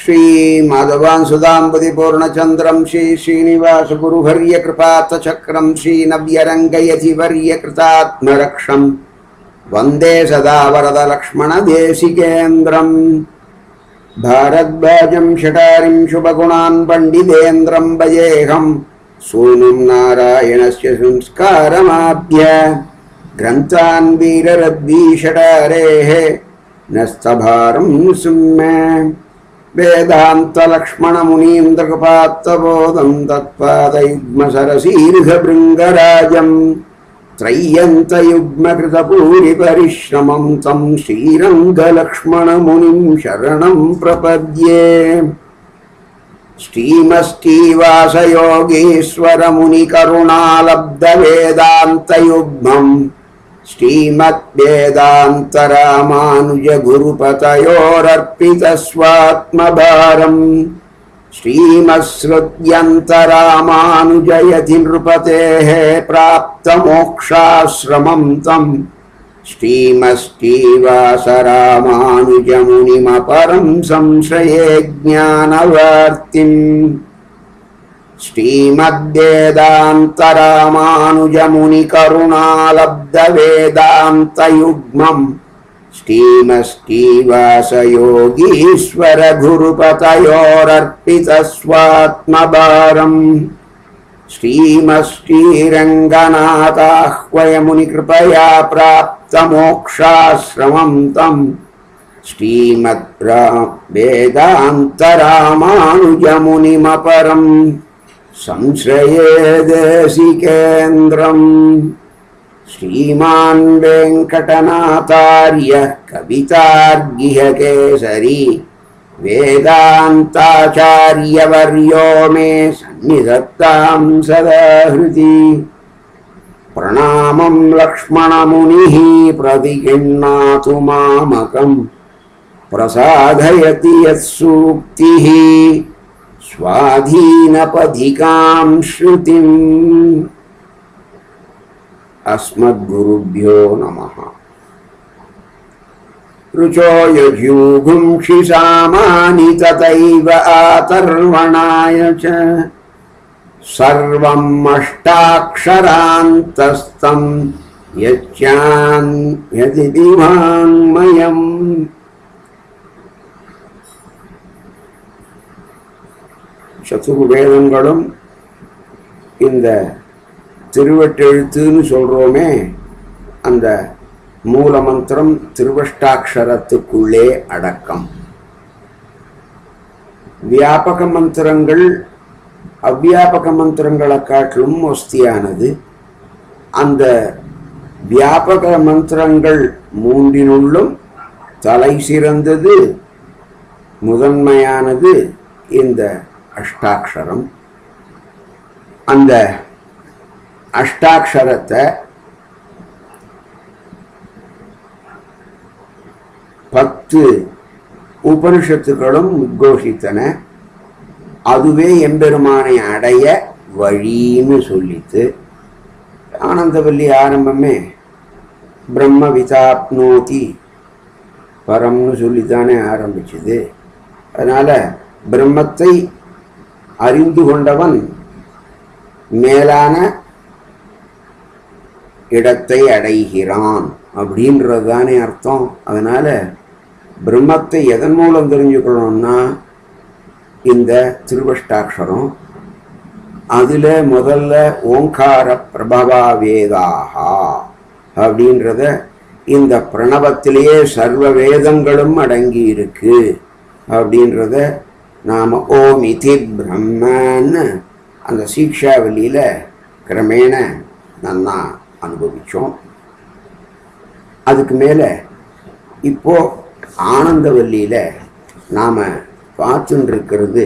श्रीमाधवान् सुधाम्बति पूर्णचन्द्रं श्री श्रीनिवासगुरुवर्यकृपात्तचक्रं श्रीनव्यरङ्गयतिवर्यकृतात्मरक्षम् वन्दे सदा वरदलक्ष्मणदेशिकेन्द्रम् भारद्वाजं षटारिं शुभगुणान् पण्डितेन्द्रं भजेऽहम् सूनुं नारायणस्य संस्कारमाभ्य ग्रन्थान् वीररद्वीषटारेः नस्तभारं सुम्मे वेदान्तलक्ष्मणमुनीन्द्रकृपात्तबोधं तत्पादयुग्मसरसीर्घभृङ्गराजम् त्रय्यन्तयुग्मकृतपूरिपरिश्रमं तं श्रीरङ्गलक्ष्मणमुनिं शरणं प्रपद्ये श्रीमस्तीवासयोगीश्वरमुनिकरुणालब्धवेदान्तयुग्मम् श्रीमद्वेदान्तरामानुजगुरुपतयोरर्पितस्वात्मभारम् श्रीमत्सृत्यन्तरामानुजयति नृपतेः प्राप्तमोक्षाश्रमं तम् श्रीमस्तीवासरामानुजमुनिमपरं संश्रये ज्ञानवर्तिम् श्रीमद्वेदान्तरामानुजमुनिकरुणालब्धवेदान्तयुग्मम् श्रीमस्तीवासयोगीश्वरगुरुपतयोरर्पितस्वात्मभारम् श्रीमश्रीरङ्गनाथाह्वयमुनिकृपया प्राप्तमोक्षाश्रमं तम् श्रीमद्वेदान्तरामानुजमुनिमपरम् संश्रये देशिकेन्द्रम् श्रीमान् वेङ्कटनाथार्यः कवितार्गिहकेसरी वेदान्ताचार्यवर्यो मे सन्निधत्तां सदा हृदि प्रणामं लक्ष्मणमुनिः प्रतिगृह्णातु मामकम् प्रसादयति यत्सूक्तिः स्वाधीनपथिकां श्रुतिम् अस्मद्गुरुभ्यो नमः ऋचो यज्यूगुंषि सामानि तथैव आतर्वणाय च सर्वम् अष्टाक्षरान्तस्तं यच्चान् यदिति वाङ्मयम् சதுர்வேதங்களும் இந்த திருவட்டெழுத்துன்னு சொல்கிறோமே அந்த மூல மந்திரம் திருவஷ்டாட்சரத்துக்குள்ளே அடக்கம் வியாபக மந்திரங்கள் அவ்வியாபக மந்திரங்களை காட்டிலும் ஒஸ்தியானது அந்த வியாபக மந்திரங்கள் மூன்றினுள்ளும் தலை சிறந்தது முதன்மையானது இந்த அஷ்டாட்சரம் அந்த அஷ்டாட்சரத்தை பத்து உபனிஷத்துக்களும் உத்கோஷித்தன அதுவே எம்பெருமானை அடைய வழின்னு சொல்லித்து ஆனந்தவல்லி ஆரம்பமே பிரம்ம விதாப்னோதி பரம்னு சொல்லித்தானே ஆரம்பிச்சது அதனால பிரம்மத்தை அறிந்து கொண்டவன் மேலான இடத்தை அடைகிறான் அப்படின்றது தானே அர்த்தம் அதனால பிரம்மத்தை எதன் மூலம் தெரிஞ்சுக்கணும்னா இந்த திருவஷ்டாட்சரம் அதில் முதல்ல ஓங்கார பிரபவா வேதாகா அப்படின்றத இந்த பிரணவத்திலேயே சர்வ வேதங்களும் அடங்கி இருக்கு அப்படின்றத நாம் ஓம் இதி பிரம்மன்னு அந்த சீக்ஷாவலியில் கிரமேண நன்னா அனுபவித்தோம் அதுக்கு மேலே இப்போ ஆனந்தவல்லியில் நாம் பார்த்துட்டு இருக்கிறது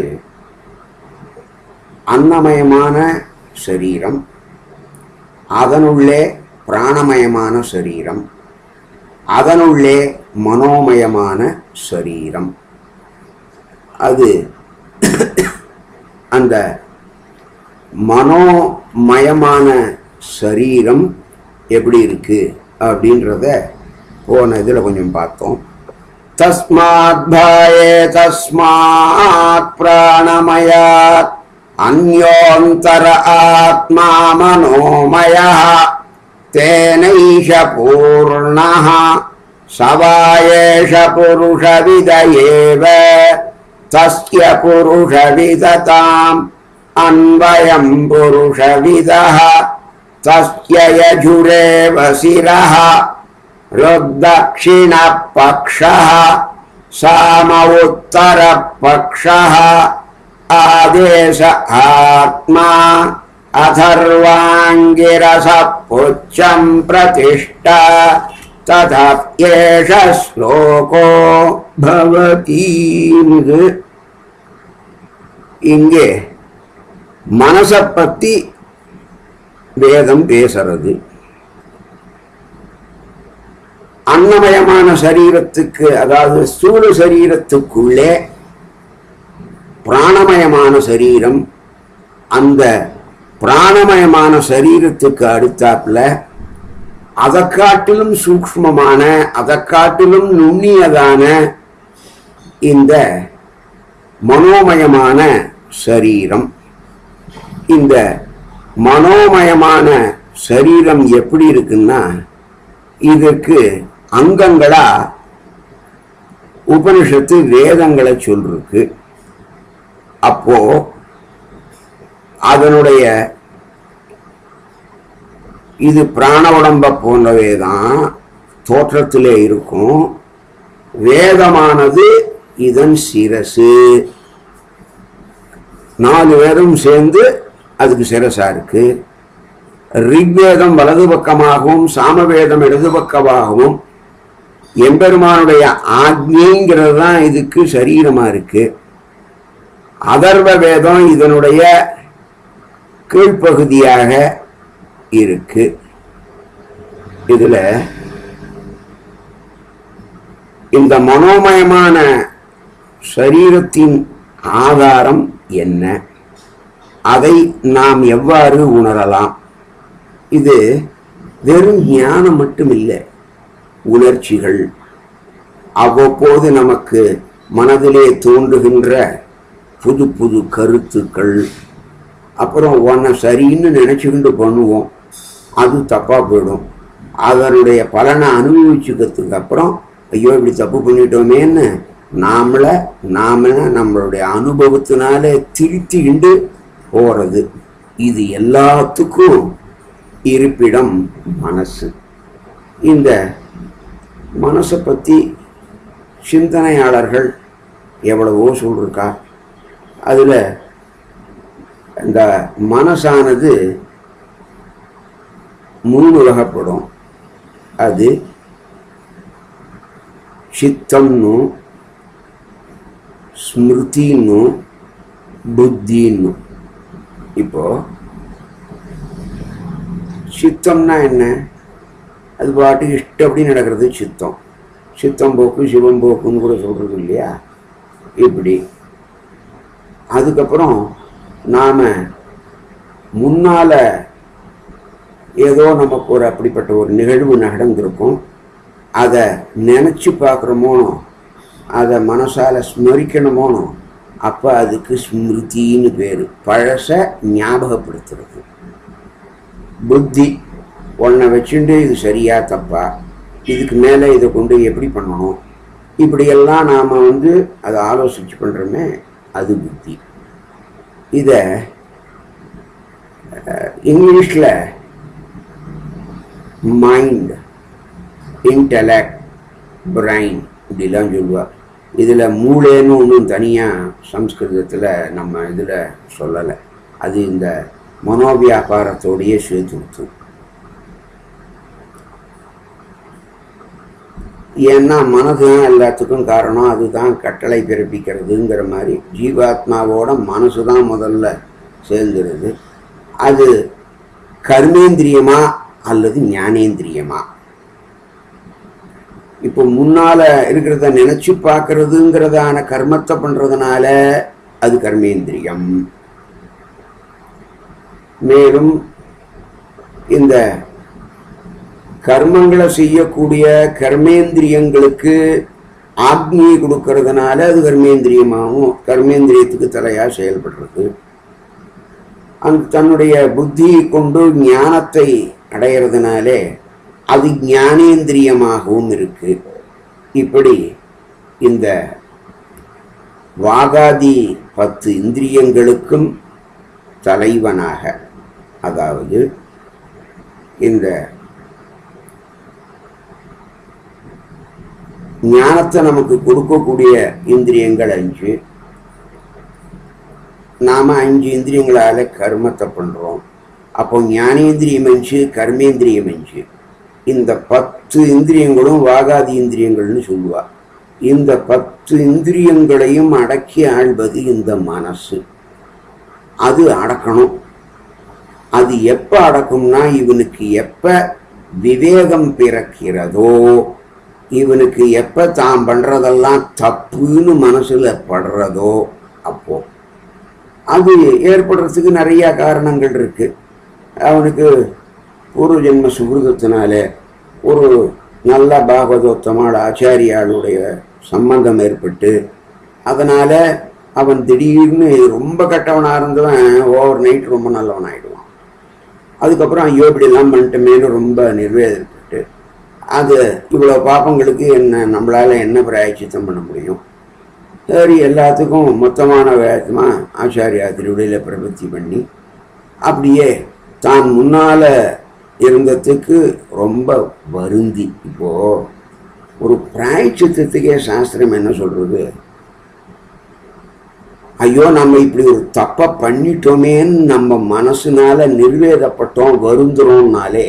அன்னமயமான சரீரம் அதனுள்ளே பிராணமயமான சரீரம் அதனுள்ளே மனோமயமான சரீரம் அது அந்த மனோமயமான சரீரம் எப்படி இருக்கு அப்படின்றத போன இதில் கொஞ்சம் பார்த்தோம் तस्मात् भये तस्मात् प्राणमयात् अन्योन्तर आत्मा मनोमयः तेनैष पूर्णः स वा एष पुरुषविद एव तस्य पुरुषविदताम् अन्वयम् पुरुषविदः तस्य यजुरेव शिरः ऋग्दक्षिणपक्षः साम उत्तरपक्षः आदेश आत्मा अथर्वाङ्गिरसः पुच्छम् प्रतिष्ठ तथप्येष श्लोको भवतीमिது இங்கே மனசை பத்தி வேதம் பேசுறது அன்னமயமான சரீரத்துக்கு அதாவது ஸ்தூல சரீரத்துக்குள்ளே பிராணமயமான சரீரம் அந்த பிராணமயமான சரீரத்துக்கு அடுத்தாப்புல அதை காட்டிலும் சூக்ஷ்மமான அதை காட்டிலும் நுண்ணியதான இந்த மனோமயமான சரீரம் இந்த மனோமயமான சரீரம் எப்படி இருக்குன்னா இதற்கு அங்கங்களா உபனிஷத்து வேதங்களை சொல்லிருக்கு அப்போ அதனுடைய இது பிராண உடம்ப போன்றவே தான் தோற்றத்திலே இருக்கும் வேதமானது இதன் சிரசு நாலு பேரும் சேர்ந்து அதுக்கு சிரசா இருக்கு ரிக்வேதம் வலது பக்கமாகவும் சாமவேதம் இடது பக்கமாகவும் எம்பெருமானுடைய ஆக்ஞைங்கிறது தான் இதுக்கு சரீரமா இருக்கு அதர்வ வேதம் இதனுடைய கீழ்ப்பகுதியாக இருக்கு இதுல இந்த மனோமயமான சரீரத்தின் ஆதாரம் என்ன அதை நாம் எவ்வாறு உணரலாம் இது வெறும் ஞானம் மட்டும் இல்லை உணர்ச்சிகள் அவ்வப்போது நமக்கு மனதிலே தோன்றுகின்ற புது புது கருத்துக்கள் அப்புறம் உன்னை சரின்னு நினச்சிக்கிண்டு பண்ணுவோம் அது தப்பாக போயிடும் அதனுடைய பலனை அனுபவிச்சுக்கிறதுக்கு அப்புறம் ஐயோ இப்படி தப்பு பண்ணிட்டோமேன்னு நாமள நாம நம்மளுடைய அனுபவத்தினால திருத்திக்கிண்டு போகிறது இது எல்லாத்துக்கும் இருப்பிடம் மனசு இந்த மனசை பற்றி சிந்தனையாளர்கள் எவ்வளவோ சொல்லிருக்கா அதில் இந்த மனசானது மூணு வகைப்படும் அது சித்தம்னு ஸ்மிருதின்னு புத்தின்னு இப்போ சித்தம்னா என்ன அது பாட்டுக்கு இஷ்டப்படி நடக்கிறது சித்தம் சித்தம் போக்கு சிவம் போக்குன்னு கூட சொல்றது இல்லையா இப்படி அதுக்கப்புறம் நாம் முன்னால் ஏதோ நமக்கு ஒரு அப்படிப்பட்ட ஒரு நிகழ்வு நடந்திருக்கும் அதை நினச்சி பார்க்குறோமோனோ அதை மனசால் ஸ்மரிக்கணுமோனோ அப்போ அதுக்கு ஸ்மிருதின்னு பேர் பழச ஞாபகப்படுத்துறது புத்தி உன்னை வச்சுட்டு இது சரியா தப்பா இதுக்கு மேலே இதை கொண்டு எப்படி பண்ணணும் இப்படியெல்லாம் நாம் வந்து அதை ஆலோசிச்சு பண்ணுறோமே அது புத்தி இதை இங்கிலீஷில் மைண்ட் இன்டலெக்ட் பிரைன் இப்படிலாம் சொல்லுவாள் இதில் மூளைன்னு ஒன்றும் தனியாக சம்ஸ்கிருதத்தில் நம்ம இதில் சொல்லலை அது இந்த மனோவியாபாரத்தோடையே சேர்த்து விட்டு ஏன்னா மனது தான் எல்லாத்துக்கும் காரணம் அதுதான் கட்டளை பிறப்பிக்கிறதுங்கிற மாதிரி ஜீவாத்மாவோட மனசு தான் முதல்ல சேர்ந்துருது அது கர்மேந்திரியமா அல்லது ஞானேந்திரியமா இப்போ முன்னால இருக்கிறத நினைச்சு பார்க்கறதுங்கிறதான கர்மத்தை பண்றதுனால அது கர்மேந்திரியம் மேலும் இந்த கர்மங்களை செய்யக்கூடிய கர்மேந்திரியங்களுக்கு ஆக்னியை கொடுக்கறதுனால அது கர்மேந்திரியமாகவும் கர்மேந்திரியத்துக்கு தலையா செயல்படுறது அந்த தன்னுடைய புத்தியை கொண்டு ஞானத்தை அடையிறதுனாலே அது ஞானேந்திரியமாகவும் இருக்கு இப்படி இந்த வாகாதி பத்து இந்திரியங்களுக்கும் தலைவனாக அதாவது இந்த ஞானத்தை நமக்கு கொடுக்கக்கூடிய இந்திரியங்கள் அஞ்சு நாம அஞ்சு இந்திரியங்களால கர்மத்தை பண்றோம் அப்போ ஞானேந்திரியம் அஞ்சு கர்மேந்திரியம் அஞ்சு இந்த பத்து இந்திரியங்களும் வாகாதி இந்திரியங்கள்னு சொல்லுவா இந்த பத்து இந்திரியங்களையும் அடக்கி ஆள்வது இந்த மனசு அது அடக்கணும் அது எப்ப அடக்கும்னா இவனுக்கு எப்ப விவேகம் பிறக்கிறதோ இவனுக்கு எப்ப தான் பண்றதெல்லாம் தப்புன்னு மனசுல படுறதோ அப்போ அது ஏற்படுறதுக்கு நிறைய காரணங்கள் இருக்கு அவனுக்கு பூர்வ ஜென்ம சுகிருதத்தினால ஒரு நல்ல பாகவதோத்தமாள் ஆச்சாரியாளுடைய சம்பந்தம் ஏற்பட்டு அதனால அவன் திடீர்னு ரொம்ப கெட்டவனா இருந்தவன் ஓவர் நைட் ரொம்ப நல்லவன் ஆயிடுவான் அதுக்கப்புறம் ஐயோ இப்படிலாம் பண்ணிட்டோமேனு ரொம்ப நிர்வேதப்பட்டு அது இவ்வளோ பாப்பங்களுக்கு என்ன நம்மளால என்ன பிராயச்சித்தம் பண்ண முடியும் சரி எல்லாத்துக்கும் மொத்தமான வேகமா ஆச்சாரியா திருவிடையில் பிரபத்தி பண்ணி அப்படியே தான் முன்னால இருந்ததுக்கு ரொம்ப வருந்தி இப்போ ஒரு பிராயச்சித்தத்துக்கே சாஸ்திரம் என்ன சொல்றது ஐயோ நம்ம இப்படி ஒரு தப்பை பண்ணிட்டோமேன்னு நம்ம மனசுனால நிர்வேதப்பட்டோம் வருந்துறோம்னாலே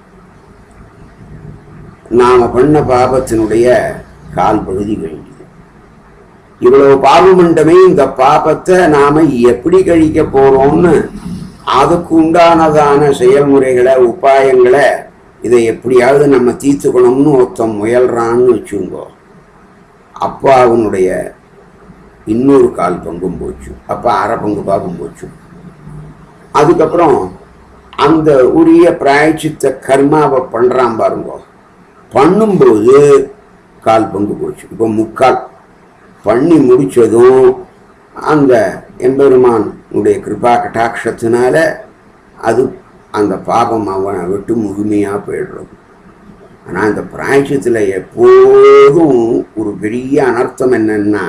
நாம பண்ண பாபத்தினுடைய கால் பகுதி கழிஞ்சுது இவ்வளவு பாவம் பண்ணமே இந்த பாபத்தை நாம எப்படி கழிக்க போறோம்னு அதுக்கு உண்டானதான செயல்முறைகளை உபாயங்களை இதை எப்படியாவது நம்ம தீர்த்துக்கணும்னு ஒருத்தன் முயல்றான்னு வச்சுங்கோ அப்போ அவனுடைய இன்னொரு கால் பங்கும் போச்சு அப்போ அரை பங்கு பாகம் போச்சு அதுக்கப்புறம் அந்த உரிய பிராயச்சித்த கர்மாவை பண்றான் பாருங்க பண்ணும்போது கால் பங்கு போச்சு இப்போ முக்கால் பண்ணி முடிச்சதும் அந்த எம்பெருமானுடைய கிருபா கட்டாட்சத்தினால அது அந்த பாபம் அவனை விட்டு முழுமையாக போயிடுறது ஆனால் இந்த பிராயச்சத்தில் எப்போதும் ஒரு பெரிய அனர்த்தம் என்னன்னா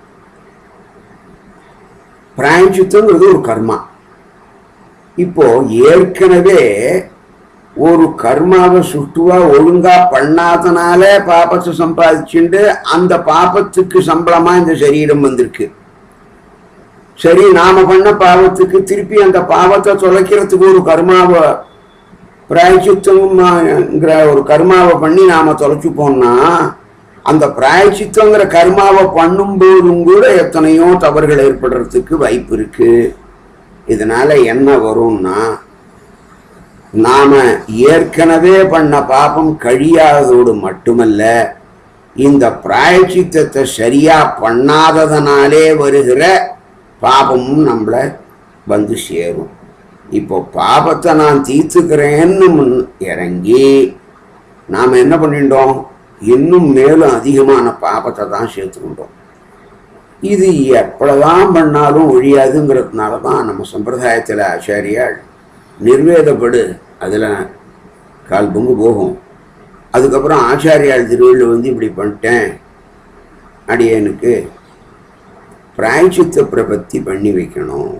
பிராயச்சித்தங்கிறது ஒரு கர்மா இப்போ ஏற்கனவே ஒரு கர்மாவை சுட்டுவா ஒழுங்கா பண்ணாதனால பாபத்தை சம்பாதிச்சுண்டு அந்த பாபத்துக்கு சம்பளமா இந்த சரீரம் வந்திருக்கு சரி நாம பண்ண பாவத்துக்கு திருப்பி அந்த பாவத்தை தொலைக்கிறதுக்கு ஒரு கர்மாவை பிராயச்சித்தங்கிற ஒரு கர்மாவை பண்ணி நாம தொலைச்சுப்போம்னா அந்த பிராயச்சித்தங்கிற கர்மாவை பண்ணும்போதும் கூட எத்தனையோ தவறுகள் ஏற்படுறதுக்கு வாய்ப்பு இருக்கு இதனால என்ன வரும்னா நாம ஏற்கனவே பண்ண பாபம் கழியாததோடு மட்டுமல்ல இந்த பிராயச்சித்தத்தை சரியா பண்ணாததனாலே வருகிற பாபமும் நம்மள வந்து சேரும் இப்போ பாபத்தை நான் தீர்த்துக்கிறேன்னு முன் இறங்கி நாம் என்ன பண்ணிட்டோம் இன்னும் மேலும் அதிகமான பாபத்தை தான் சேர்த்துக்கிட்டோம் இது எப்பளதான் பண்ணாலும் ஒழியாதுங்கிறதுனால தான் நம்ம சம்பிரதாயத்தில் ஆச்சாரியால் நிர்வேதப்படு அதில் கால் பங்கு போகும் அதுக்கப்புறம் ஆச்சாரியால் திருவள்ளுவர் வந்து இப்படி பண்ணிட்டேன் அடியனுக்கு பிராய்ச்சித்த பிரபத்தி பண்ணி வைக்கணும்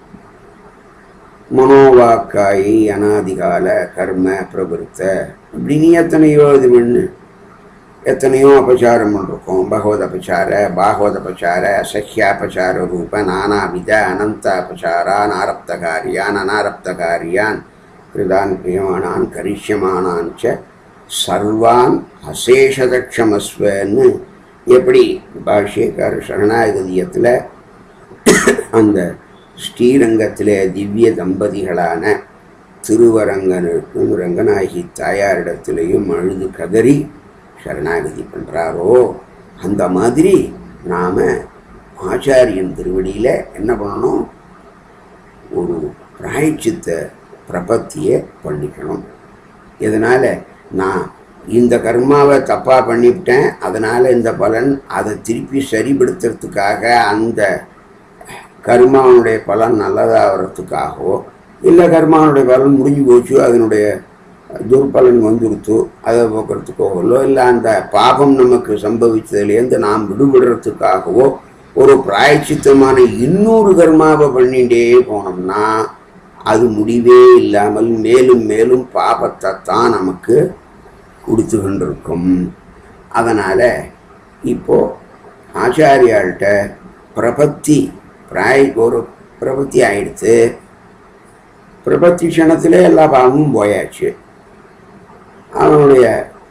மனோவாக்காயி அனாதிகால கர்ம பிரபுத்த இப்படின்னு எத்தனையோ இது பண்ணு எத்தனையோ அபச்சாரம் பண்ணிருக்கோம் பகவத் அபச்சார பாகவத அபச்சார சஹ்யாபச்சார ரூப நானாவித அனந்த அபச்சாரான் ஆரப்த காரியான் அனாரப்த காரியான் கிருதான் பிரியமானான் கரிஷ்யமானான் ச சர்வான் அசேஷதக்ஷமஸ்வன்னு எப்படி பாஷ்யக்கார சரணாகதியத்தில் அந்த ஸ்ரீரங்கத்திலே திவ்ய தம்பதிகளான திருவரங்கனுக்கும் ரங்கநாயகி தாயாரிடத்திலையும் அழுது கதறி சரணாகதி பண்ணுறாரோ அந்த மாதிரி நாம் ஆச்சாரியன் திருவடியில் என்ன பண்ணணும் ஒரு பிராயச்சித்த பிரபத்தியை பண்ணிக்கணும் இதனால் நான் இந்த கர்மாவை தப்பாக பண்ணிவிட்டேன் அதனால் இந்த பலன் அதை திருப்பி சரிப்படுத்துறதுக்காக அந்த கர்மாவனுடைய பலன் நல்லதாகிறதுக்காகவோ இல்லை கர்மாவனுடைய பலன் முடிஞ்சு போச்சு அதனுடைய துர்பலன் வந்துடுத்து அதை போக்குறதுக்காகவோ இல்லை அந்த பாபம் நமக்கு சம்பவித்ததுலேருந்து நாம் விடுபடுறதுக்காகவோ ஒரு பிராயச்சித்தமான இன்னொரு கர்மாவை பண்ணிகிட்டே போனோம்னா அது முடிவே இல்லாமல் மேலும் மேலும் பாபத்தை தான் நமக்கு கொடுத்து கொண்டிருக்கும் அதனால் இப்போது ஆச்சாரியாள்கிட்ட பிரபத்தி பிராய் ஒரு பிரபத்தி ஆயிடுத்து பிரபத்தி க்ஷணத்தில் எல்லா பாவமும் போயாச்சு அவனுடைய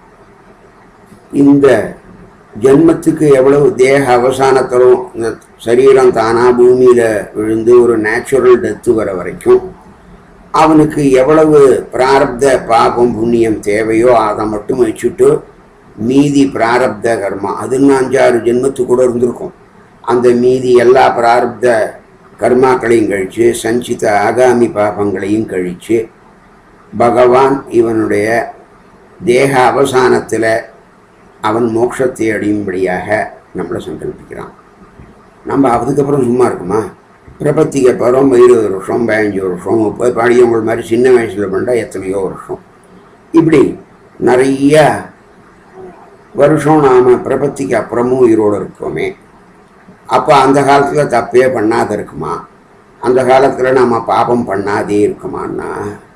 இந்த ஜென்மத்துக்கு எவ்வளவு தேக அவசானத்தரும் இந்த சரீரம் தானாக பூமியில் விழுந்து ஒரு நேச்சுரல் டெத்து வர வரைக்கும் அவனுக்கு எவ்வளவு பிராரப்த பாபம் புண்ணியம் தேவையோ அதை மட்டும் வச்சுட்டு மீதி பிராரப்த கர்மா அதுன்னு அஞ்சாறு ஜென்மத்து கூட இருந்திருக்கும் அந்த மீதி எல்லா பிராரப்த கர்மாக்களையும் கழித்து சஞ்சித ஆகாமி பாபங்களையும் கழித்து பகவான் இவனுடைய தேக அவசானத்தில் அவன் மோட்சத்தை அடையும்படியாக நம்மளை சங்கல்பிக்கிறான் நம்ம அதுக்கப்புறம் சும்மா இருக்குமா பிரபத்திக்கு அப்புறம் இருபது வருஷம் பதினஞ்சு வருஷம் முப்பது பாடியவங்க மாதிரி சின்ன வயசில் பண்ணால் எத்தனையோ வருஷம் இப்படி நிறைய வருஷம் நாம் பிரபத்திக்கு அப்புறமும் உயிரோடு இருக்கோமே அப்போ அந்த காலத்தில் தப்பே பண்ணாத இருக்குமா அந்த காலத்தில் நாம் பாபம் பண்ணாதே இருக்குமான்னா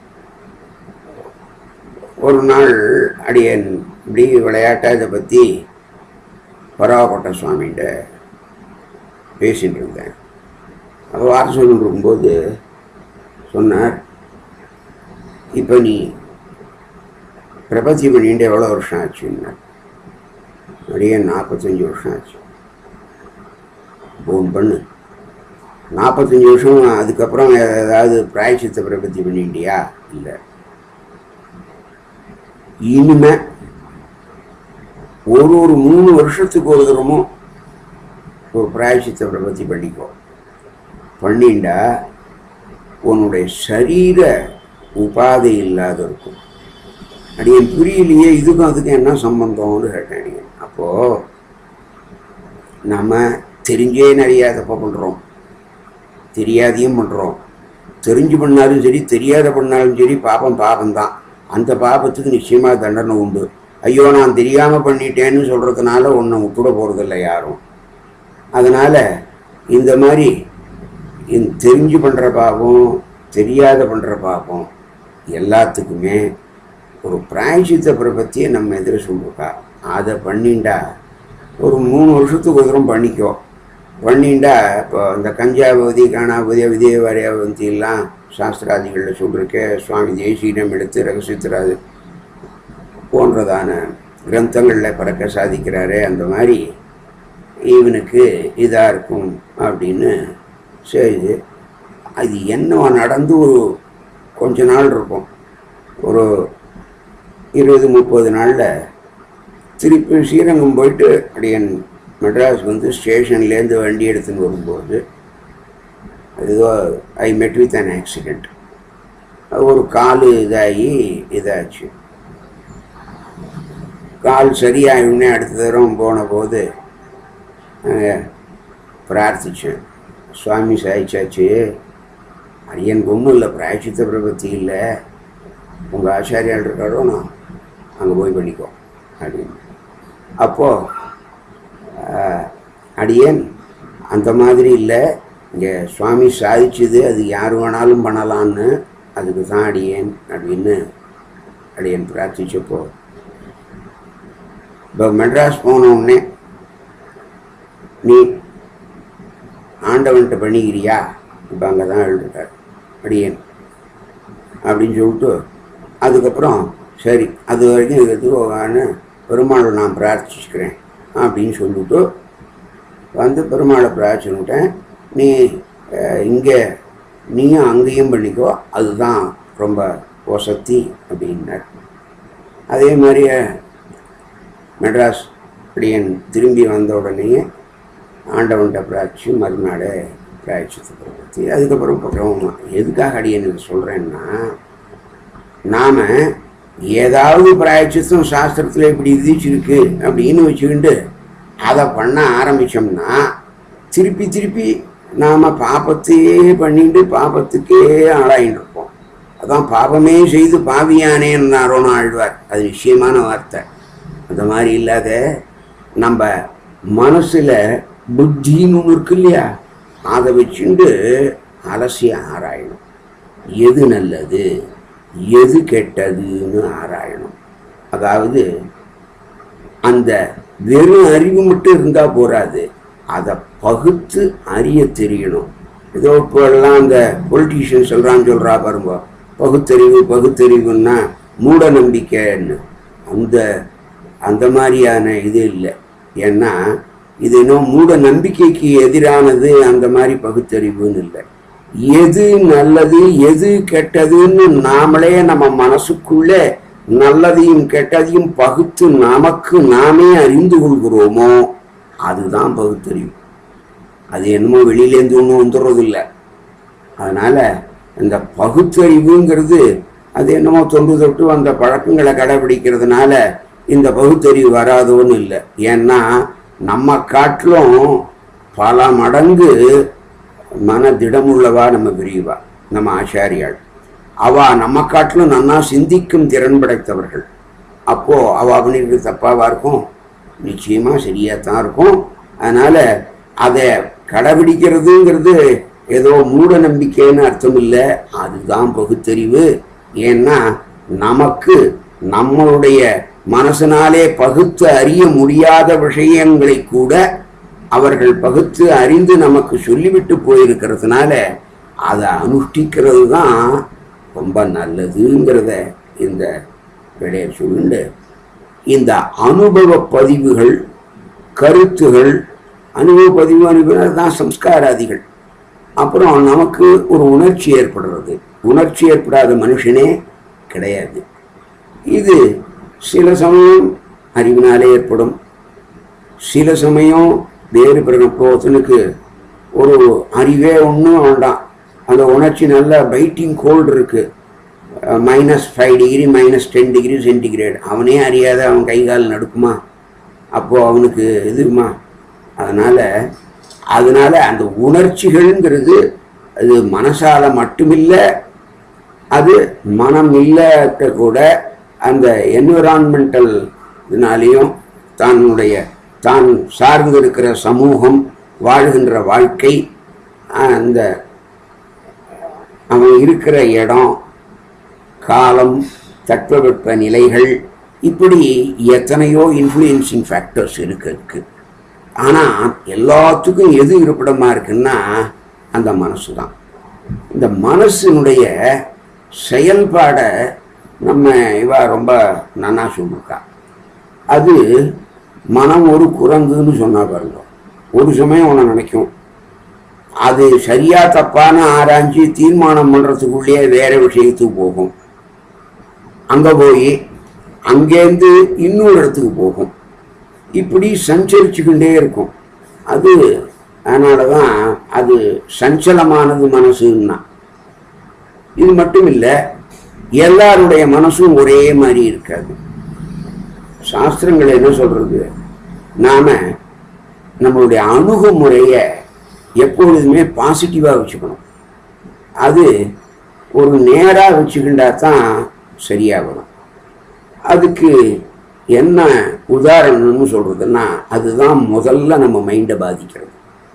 ஒரு நாள் அடியன் இப்படி விளையாட்டாக இதை பற்றி பரவாக்கோட்டை சுவாமிகிட்ட பேசிகிட்டு இருந்தேன் அப்போ வார சொல்லிட்டு இருக்கும்போது சொன்னார் இப்போ நீ பிரபத்தி பண்ணிட்டு எவ்வளோ வருஷம் ஆச்சுன்னார் அப்படியே நாற்பத்தஞ்சு வருஷம் ஆச்சு ஃபோன் பண்ணு நாற்பத்தஞ்சு வருஷம் அதுக்கப்புறம் ஏதாவது பிராயச்சித்த பிரபத்தி பண்ணிட்டியா இல்லை இனிமே ஒரு ஒரு மூணு வருஷத்துக்கு ஒரு தரமும் ஒரு பிராயச்சித்த பிரபத்தி பண்ணிக்கோ பண்ணிண்டா உன்னுடைய சரீர உபாதை இல்லாத இருக்கும் அடியன் புரியலையே இதுக்கும் அதுக்கும் என்ன சம்பந்தம்னு கேட்டேன் அடியன் அப்போது நம்ம தெரிஞ்சே நிறைய தப்பை பண்ணுறோம் தெரியாதையும் பண்ணுறோம் தெரிஞ்சு பண்ணாலும் சரி தெரியாத பண்ணாலும் சரி பாபம் பாபம்தான் அந்த பாபத்துக்கு நிச்சயமாக தண்டனை உண்டு ஐயோ நான் தெரியாமல் பண்ணிட்டேன்னு சொல்கிறதுனால ஒன்றை விட்டுட போகிறதில்ல யாரும் அதனால் இந்த மாதிரி இந்த தெரிஞ்சு பண்ணுற பாவம் தெரியாத பண்ணுற பாவம் எல்லாத்துக்குமே ஒரு பிராயசித்த பிரபத்தியை நம்ம எதிர சொல்லிருக்கா அதை பண்ணிண்டா ஒரு மூணு வருஷத்துக்கு ஒரு தரம் பண்ணிக்கோ பண்ணிண்டா இப்போ இந்த கஞ்சாவதி காணாவதி விதிய வாரியாவதி எல்லாம் சாஸ்திராதிகளில் சொல்லிருக்கே சுவாமி தேசியிடம் எடுத்து ரகசியத்திராது போன்றதான கிரந்தங்களில் பறக்க சாதிக்கிறாரே அந்த மாதிரி இவனுக்கு இதாக இருக்கும் அப்படின்னு சரி அது என்ன நடந்து ஒரு கொஞ்ச நாள் இருக்கும் ஒரு இருபது முப்பது நாளில் திருப்பி ஸ்ரீரங்கம் போயிட்டு அடியன் மெட்ராஸ் வந்து ஸ்டேஷன்லேருந்து வண்டி எடுத்துன்னு வரும்போது ஏதோ ஐ மெட் வித் அன் ஆக்சிடெண்ட் ஒரு கால் இதாகி இதாச்சு கால் சரியாயுன்னே அடுத்த தரம் போன போது பிரார்த்திச்சேன் சுவாமி சாய்ச்சாச்சு அரியன் ஒன்றும் இல்லை பிராய்ச்சித்த பிரபத்தி இல்லை உங்கள் ஆச்சாரியால் இருக்காரோ நான் அங்கே போய் பண்ணிக்கோ அப்படின்னு அப்போது அடியன் அந்த மாதிரி இல்லை இங்கே சுவாமி சாதிச்சது அது யார் வேணாலும் பண்ணலான்னு அதுக்கு தான் அடியேன் அப்படின்னு அடியன் பிரார்த்திச்சப்போ இப்போ மெட்ராஸ் போன உடனே நீ ஆண்டவன்கிட்ட பண்ணிக்கிறியா இப்போ அங்கே தான் எழுதிருக்கார் அடியேன் அப்படின்னு சொல்லிட்டு அதுக்கப்புறம் சரி அது வரைக்கும் எதுவான பெருமாளை நான் பிரார்த்திச்சுக்கிறேன் அப்படின்னு சொல்லிட்டு வந்து பெருமாளை பிரார்த்திச்சுட்டேன் நீ இங்கே நீயும் அங்கேயும் பண்ணிக்கோ அதுதான் ரொம்ப வசதி அப்படின்னார் அதே மாதிரி மெட்ராஸ் அடியன் திரும்பி வந்த உடனேயே ஆண்டவன்கிட்ட பிராய்ச்சி மறுநாள் பிராய்ச்சித்து பற்றி அதுக்கப்புறம் பக்கம் எதுக்காக அடியன் சொல்கிறேன்னா நாம் ஏதாவது பிராயச்சித்தம் சாஸ்திரத்தில் இப்படி விதிச்சிருக்கு அப்படின்னு வச்சுக்கிண்டு அதை பண்ண ஆரம்பித்தோம்னா திருப்பி திருப்பி நாம் பாபத்தையே பண்ணிட்டு பாபத்துக்கே ஆளாயின்னு இருப்போம் அதான் பாபமே செய்து பாவியானேன்னு அரோணா ஆழ்வார் அது நிச்சயமான வார்த்தை அந்த மாதிரி இல்லாத நம்ம மனசில் புத்தின்னு ஒன்று இருக்கு இல்லையா அதை வச்சுண்டு அலசி ஆராயணும் எது நல்லது எது கெட்டதுன்னு ஆராயணும் அதாவது அந்த வெறும் அறிவு மட்டும் இருந்தால் போராது அதை பகுத்து அறிய தெரியணும் ஏதோ இப்போ எல்லாம் அந்த பொலிட்டீஷியன் சொல்கிறான்னு சொல்கிறா பாருங்க பகுத்தறிவு பகுத்தறிவுன்னா மூட நம்பிக்கைன்னு அந்த அந்த மாதிரியான இது இல்லை ஏன்னா இது இன்னும் மூட நம்பிக்கைக்கு எதிரானது அந்த மாதிரி பகுத்தறிவுன்னு இல்லை எது நல்லது எது கெட்டதுன்னு நாமளே நம்ம மனசுக்குள்ளே நல்லதையும் கெட்டதையும் பகுத்து நமக்கு நாமே அறிந்து கொள்கிறோமோ அதுதான் பகுத்தறிவு அது என்னமோ வெளியிலேருந்து ஒன்றும் வந்துடுறதில்ல அதனால இந்த பகுத்தறிவுங்கிறது அது என்னமோ தொன்று தொட்டு அந்த பழக்கங்களை கடைபிடிக்கிறதுனால இந்த பகுத்தறிவு வராதோன்னு இல்லை ஏன்னா நம்ம காட்டிலும் பல மடங்கு மன திடமுள்ளவா நம்ம பெரியவா நம்ம ஆச்சாரியாள் அவ நம்ம காட்டிலும் நன்னா சிந்திக்கும் திறன் படைத்தவர்கள் அப்போ அவ பண்ணிருக்கு தப்பாவா இருக்கும் நிச்சயமா சரியா தான் இருக்கும் அதனால அதை கடைபிடிக்கிறதுங்கிறது ஏதோ மூட நம்பிக்கைன்னு அர்த்தம் இல்லை அதுதான் பகுத்தறிவு ஏன்னா நமக்கு நம்மளுடைய மனசனாலே பகுத்து அறிய முடியாத விஷயங்களை கூட அவர்கள் பகுத்து அறிந்து நமக்கு சொல்லிவிட்டு போயிருக்கிறதுனால அதை அனுஷ்டிக்கிறது தான் ரொம்ப நல்லதுங்கிறத இந்த விடைய சொல்லுண்டு இந்த அனுபவ பதிவுகள் கருத்துகள் அனுபவ பதிவு அனுபவம் தான் சம்ஸ்காராதிகள் அப்புறம் நமக்கு ஒரு உணர்ச்சி ஏற்படுறது உணர்ச்சி ஏற்படாத மனுஷனே கிடையாது இது சில சமயம் அறிவினாலே ஏற்படும் சில சமயம் வேறு பிறகு இப்போ ஒருத்தனுக்கு ஒரு அறிவே ஒன்றும் வேண்டாம் அந்த உணர்ச்சி நல்ல பைட்டிங் கோல்டு இருக்கு minus five degree minus ten degree centigrade அவனே அறியாத அவன் கை கால் நடுக்குமா அப்போது அவனுக்கு இதுமா அதனால் அதனால அந்த உணர்ச்சிகள்ங்கிறது அது மனசால மட்டுமில்லை அது மனம் இல்லாத கூட அந்த என்விரான்மெண்டல் இதனாலேயும் தன்னுடைய தான் சார்ந்து இருக்கிற சமூகம் வாழ்கின்ற வாழ்க்கை அந்த அவன் இருக்கிற இடம் காலம் தட்பவெப்ப நிலைகள் இப்படி எத்தனையோ இன்ஃப்ளூயன்சிங் ஃபேக்டர்ஸ் இருக்கு இருக்கு ஆனால் எல்லாத்துக்கும் எது இருப்பிடமா இருக்குன்னா அந்த மனசு தான் இந்த மனசினுடைய செயல்பாடை நம்ம இவா ரொம்ப நன்னா சொல்லிருக்கா அது மனம் ஒரு குரங்குன்னு சொன்னா பாருங்க ஒரு சமயம் உன்னை நினைக்கும் அது சரியா தப்பான ஆராய்ஞ்சு தீர்மானம் பண்றதுக்குள்ளேயே வேற விஷயத்துக்கு போகும் அங்க போய் அங்கேருந்து இன்னொரு இடத்துக்கு போகும் இப்படி சஞ்சரிச்சுக்கிட்டே இருக்கும் அது அதனால தான் அது சஞ்சலமானது மனசுன்னா இது மட்டும் இல்லை எல்லாருடைய மனசும் ஒரே மாதிரி இருக்காது சாஸ்திரங்கள் என்ன சொல்றது நாம நம்மளுடைய அணுகுமுறையை எப்பொழுதுமே பாசிட்டிவாக வச்சுக்கணும் அது ஒரு நேராக வச்சுக்கிண்டா தான் சரியாக வரும் அதுக்கு என்ன உதாரணம்னு சொல்றதுன்னா அதுதான் முதல்ல நம்ம மைண்டை பாதிக்கிறது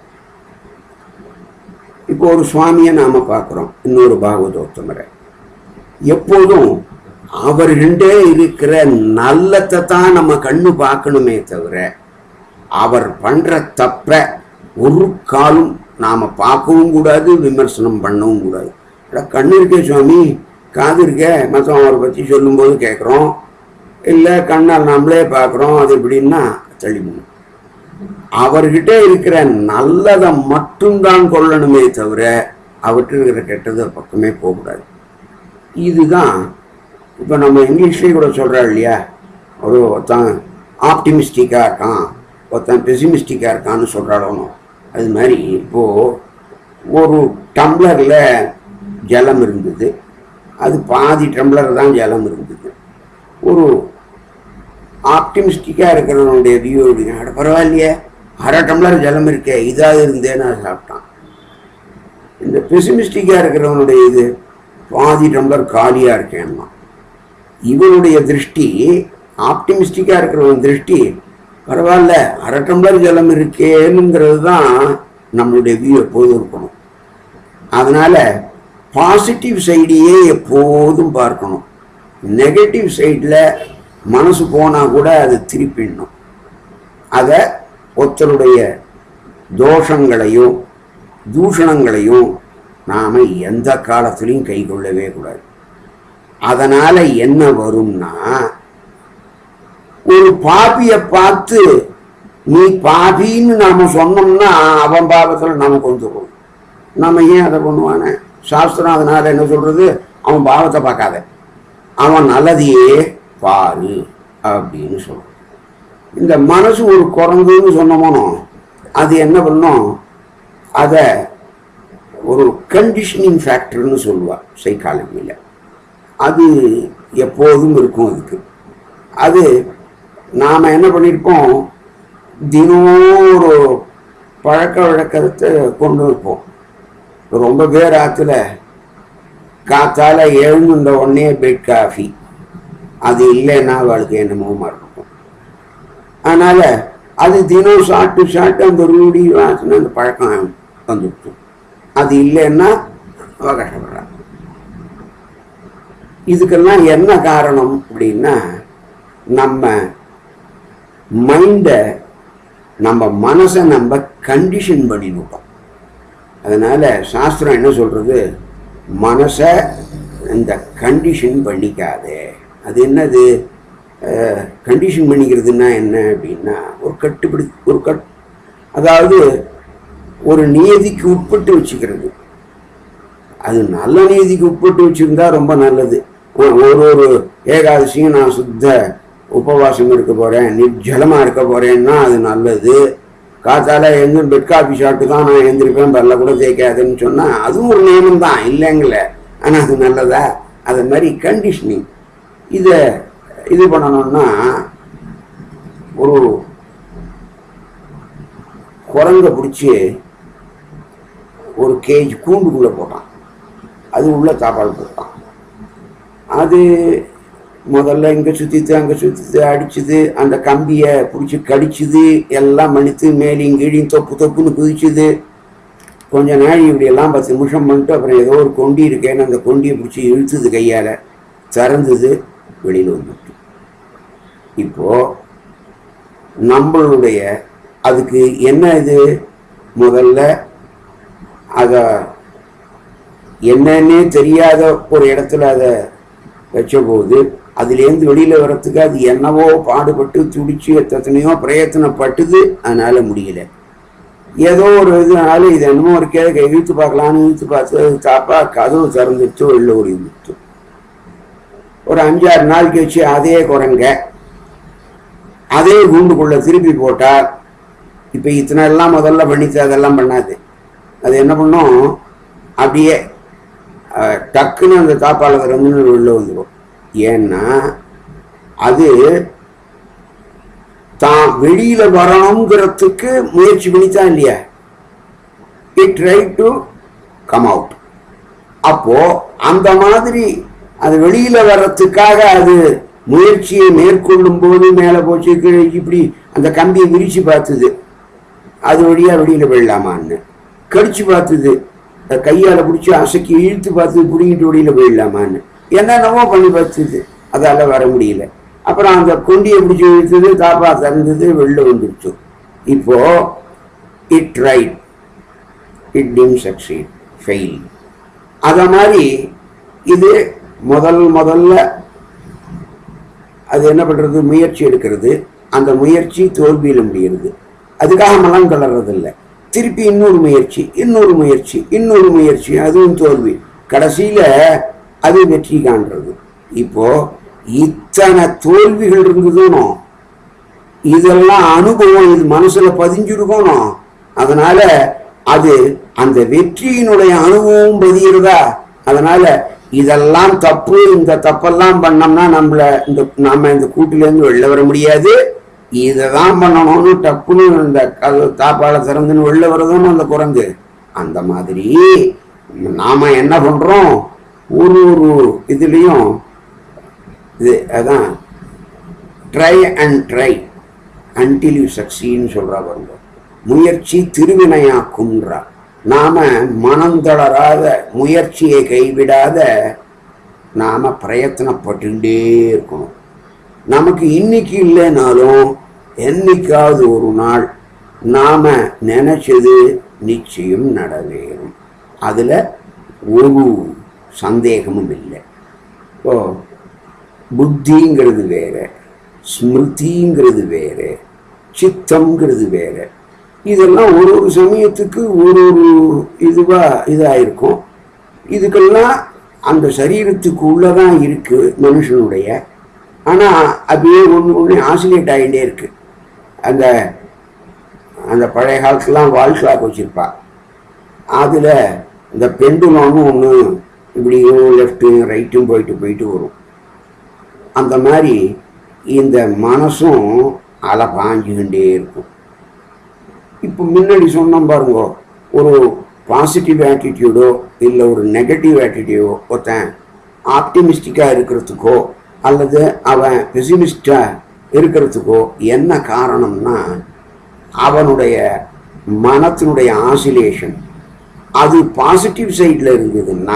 இப்போ ஒரு சுவாமியை நாம பார்க்குறோம் இன்னொரு பாகவதோத்தமரை எப்போதும் அவர்கிட்டே இருக்கிற நல்லத்தை தான் நம்ம கண்ணு பார்க்கணுமே தவிர அவர் பண்ற தப்ப ஒரு காலும் நாம பார்க்கவும் கூடாது விமர்சனம் பண்ணவும் கூடாது அட, கண்ணு இருக்கே சுவாமி காது இருக்க மற்றவன் அவரை பற்றி சொல்லும்போது கேட்குறோம் இல்லை கண்ணால் நம்மளே பார்க்குறோம் அது எப்படின்னா தெளிவு அவர்கிட்ட இருக்கிற நல்லதை மட்டும்தான் கொள்ளணுமே தவிர அவர்கிட்ட இருக்கிற கெட்டதை பக்கமே போகக்கூடாது இதுதான் இப்போ நம்ம இங்கிலீஷ்லேயே கூட சொல்கிறா இல்லையா ஒரு ஒருத்தன் ஆப்டிமிஸ்டிக்காக இருக்கான் ஒருத்தன் பெசிமிஸ்டிக்காக இருக்கான்னு சொல்கிறாளோனோ அது மாதிரி இப்போது ஒரு டம்ளரில் ஜலம் இருந்தது அது பாதி டம்ளர் தான் ஜலம் இருந்தது ஒரு ஆப்டிமிஸ்டிக்காக இருக்கிறவனுடைய வியூ அப்படின்னா அட பரவாயில்லையே அரை டம்ளர் ஜலம் இருக்கே இதாக இருந்தேன்னு அதை சாப்பிட்டான் இந்த பெசிமிஸ்டிக்காக இருக்கிறவனுடைய இது பாதி டம்ளர் காலியாக இருக்கேன்னா இவனுடைய திருஷ்டி ஆப்டிமிஸ்டிக்காக இருக்கிறவன் திருஷ்டி பரவாயில்ல அரை டம்ளர் ஜலம் இருக்கேனுங்கிறது தான் நம்மளுடைய வியூ எப்போதும் இருக்கணும் அதனால பாசிட்டிவ் சைடையே எப்போதும் பார்க்கணும் நெகட்டிவ் சைடில் மனசு போனால் கூட அது திருப்பிடணும் அதை ஒருத்தருடைய தோஷங்களையும் தூஷணங்களையும் நாம் எந்த காலத்துலையும் கை கொள்ளவே கூடாது அதனால் என்ன வரும்னா ஒரு பாபியை பார்த்து நீ பாபின்னு நாம சொன்னோம்னா அவன் பாவத்தில் நமக்கு வந்துடும் நம்ம ஏன் அதை பண்ணுவானே சாஸ்திரம் அதனால என்ன சொல்றது அவன் பாவத்தை பார்க்காத அவன் நல்லதையே பாரு அப்படின்னு சொல்றான் இந்த மனசு ஒரு குரங்குன்னு சொன்னோமோ அது என்ன பண்ணும் அதை ஒரு கண்டிஷனிங் ஃபேக்டர்னு சொல்லுவா சைக்காலஜியில் அது எப்போதும் இருக்கும் அதுக்கு அது நாம் என்ன பண்ணியிருப்போம் தினம் ஒரு பழக்க வழக்கத்தை கொண்டு இருப்போம் ரொம்ப பேர் ஆற்றுல காத்தால எழுந்த உடனே பெட் காஃபி அது இல்லைன்னா அவளுக்கு என்னமோ இருக்கும் அதனால் அது தினம் சாப்பிட்டு சாப்பிட்டு அந்த ரூடி வாசனை அந்த பழக்கம் வந்துடுச்சு அது இல்லைன்னா அவ கஷ்டப்படுறான் இதுக்கெல்லாம் என்ன காரணம் அப்படின்னா நம்ம மைண்டை நம்ம மனசை நம்ம கண்டிஷன் பண்ணிவிட்டோம் அதனால சாஸ்திரம் என்ன சொல்றது மனசை இந்த கண்டிஷன் பண்ணிக்காதே அது என்னது கண்டிஷன் பண்ணிக்கிறதுனா என்ன அப்படின்னா ஒரு கட்டுப்பிடி ஒரு கட் அதாவது ஒரு நியதிக்கு உட்பட்டு வச்சுக்கிறது அது நல்ல நீதிக்கு உட்பட்டு வச்சிருந்தா ரொம்ப நல்லது ஒ- ஒரு ஒரு ஏகாதசியும் நான் சுத்த உபவாசம் இருக்க போறேன் நிர்ஜலமா இருக்க போறேன்னா அது நல்லது காத்தால எழுந்து பெட் காபி சாப்பிட்டு தான் நான் எழுந்திருப்பேன் பல்ல கூட தேய்க்காதுன்னு சொன்னா அதுவும் ஒரு நியமம் தான் இல்லைங்கள ஆனா அது நல்லதா அது மாதிரி கண்டிஷனிங் இதை இது பண்ணணும்னா ஒரு குரங்க பிடிச்சி ஒரு கேஜ் கூண்டுக்குள்ளே போட்டான் அது உள்ள சாப்பாடு போட்டான் அது முதல்ல இங்கே சுற்றித்து அங்கே சுற்றித்து அடிச்சுது அந்த கம்பியை பிடிச்சி கடிச்சுது எல்லாம் மன்னித்து மேலையும் கீழையும் தொப்பு தொப்புன்னு குதிச்சுது கொஞ்ச நாள் இப்படியெல்லாம் பத்து நிமிஷம் பண்ணிட்டு அப்புறம் ஏதோ ஒரு கொண்டி இருக்கேன்னு அந்த கொண்டியை பிடிச்சி இழுத்துது கையால் திறந்தது வெளியில் வந்துட்டு இப்போ நம்மளுடைய அதுக்கு என்ன இது முதல்ல அதை என்னன்னே தெரியாத ஒரு இடத்துல அதை வச்சபோது அதுலேருந்து வெளியில் வர்றதுக்கு அது என்னவோ பாடுபட்டு துடிச்சு எத்தனையோ பிரயத்தனப்பட்டுது அதனால முடியல ஏதோ ஒரு இதனால இது என்னமோ ஒரு கேட்க இழுத்து பார்க்கலான்னு இழுத்து பார்த்து அது தாப்பா கதவு திறந்துட்டு வெளில ஓடி வந்துட்டு ஒரு அஞ்சாறு நாள் கழிச்சு அதே குரங்க அதே கூண்டுக்குள்ள திருப்பி போட்டா இப்போ இத்தனை எல்லாம் முதல்ல பண்ணிச்சு அதெல்லாம் பண்ணாது அது என்ன பண்ணும் அப்படியே அஹ், டக்குன்னு அந்த தாப்பால திறந்து வெளில வந்துடும் ஏன்னா அது தான் வெளியில வரணுங்கிறதுக்கு முயற்சி பண்ணித்தான் இல்லையா it try to come out அப்போ அந்த மாதிரி அது வெளியில வர்றதுக்காக அது முயற்சியை மேற்கொள்ளும் போது மேலே போச்சு கீழே இப்படி அந்த கம்பியை விரிச்சு பார்த்தது அது வழியா வெளியில போயிடலாமான்னு கடிச்சு பார்த்தது அஹ் கையால பிடிச்சி அசக்கி இழுத்து பார்த்து பிடிங்கிட்டு வெளியில போயிடலாமான்னு என்னென்னமோ பண்ணி பார்த்தது அதால வர முடியல அப்புறம் அந்த கொண்டியை பிடிச்சி இழுத்தது தாப்பா திறந்தது வெளில வந்துடுச்சு இப்போ இட் ரைட் இட் டிம் சக்சீட் ஃபெயில் அத மாதிரி இது முதல் முதல்ல அது என்ன பண்றது முயற்சி எடுக்கிறது அந்த முயற்சி தோல்வியில் முடிகிறது அதுக்காக மனம் கலர்றதில்ல திருப்பி இன்னொரு முயற்சி இன்னொரு முயற்சி இன்னொரு முயற்சி அதுவும் தோல்வி கடைசியில அது வெற்றி காண்றது இப்போ இத்தனை தோல்விகள் இருந்ததுனோ இதெல்லாம் அனுபவம் இது மனசுல பதிஞ்சிருக்கணும் அதனால அது அந்த வெற்றியினுடைய அனுபவம் பதிகிறதா அதனால இதெல்லாம் தப்பு இந்த தப்பெல்லாம் பண்ணோம்னா நம்மள இந்த நாம இந்த கூட்டிலேருந்து வெளில வர முடியாது இதை தான் பண்ணணும்னு டப்புன்னு இந்த கல் தாப்பால திறந்துன்னு வெளில வரதுன்னு அந்த குரங்கு அந்த மாதிரி நாம என்ன பண்றோம் ஒரு ஒரு இதுலேயும் இது அதான் try and try until you சக்சீன்னு சொல்றா பாருங்க முயற்சி திருவினையாக்கும்ன்றா நாம மனம் தளராத முயற்சியை கைவிடாத நாம பிரயத்தனப்பட்டுட்டே இருக்கணும் நமக்கு இன்னைக்கு இல்லைனாலும் என்னைக்காவது ஒரு நாள் நாம நினைச்சது நிச்சயம் நடவேறும் அதுல ஒரு சந்தேகமும் இல்லை இப்போ புத்திங்கிறது வேற ஸ்மிருதிங்கிறது வேற சித்தம்ங்கிறது வேற இதெல்லாம் ஒரு ஒரு சமயத்துக்கு ஒரு ஒரு இதுவா இதாயிருக்கும் இதுக்கெல்லாம் அந்த சரீரத்துக்கு உள்ளதான் இருக்கு மனுஷனுடைய ஆனா அப்படியே ஒன்று ஒன்று ஆசிலேட் ஆகிட்டே இருக்கு அந்த அந்த பழைய காலத்துலாம் வால் கிளாக் வச்சிருப்பா அதில் இந்த பெண்டுலான்னு ஒன்று இப்படியும் லெஃப்ட்டும் ரைட்டும் போயிட்டு போயிட்டு வரும் அந்த மாதிரி இந்த மனசும் அலை பாஞ்சுக்கிட்டே இருக்கும் இப்போ முன்னாடி சொன்னோம் பாருங்க ஒரு பாசிட்டிவ் ஆட்டிடியூடோ இல்லை ஒரு நெகட்டிவ் ஆட்டிடியூடோ ஒருத்தன் ஆப்டிமிஸ்டிக்காக இருக்கிறதுக்கோ அல்லது அவன் பெசிமிஸ்டாக இருக்கிறதுக்கோ என்ன காரணம்னா அவனுடைய மனத்தினுடைய ஆசிலேஷன் அது பாசிட்டிவ் சைடில் இருந்ததுன்னா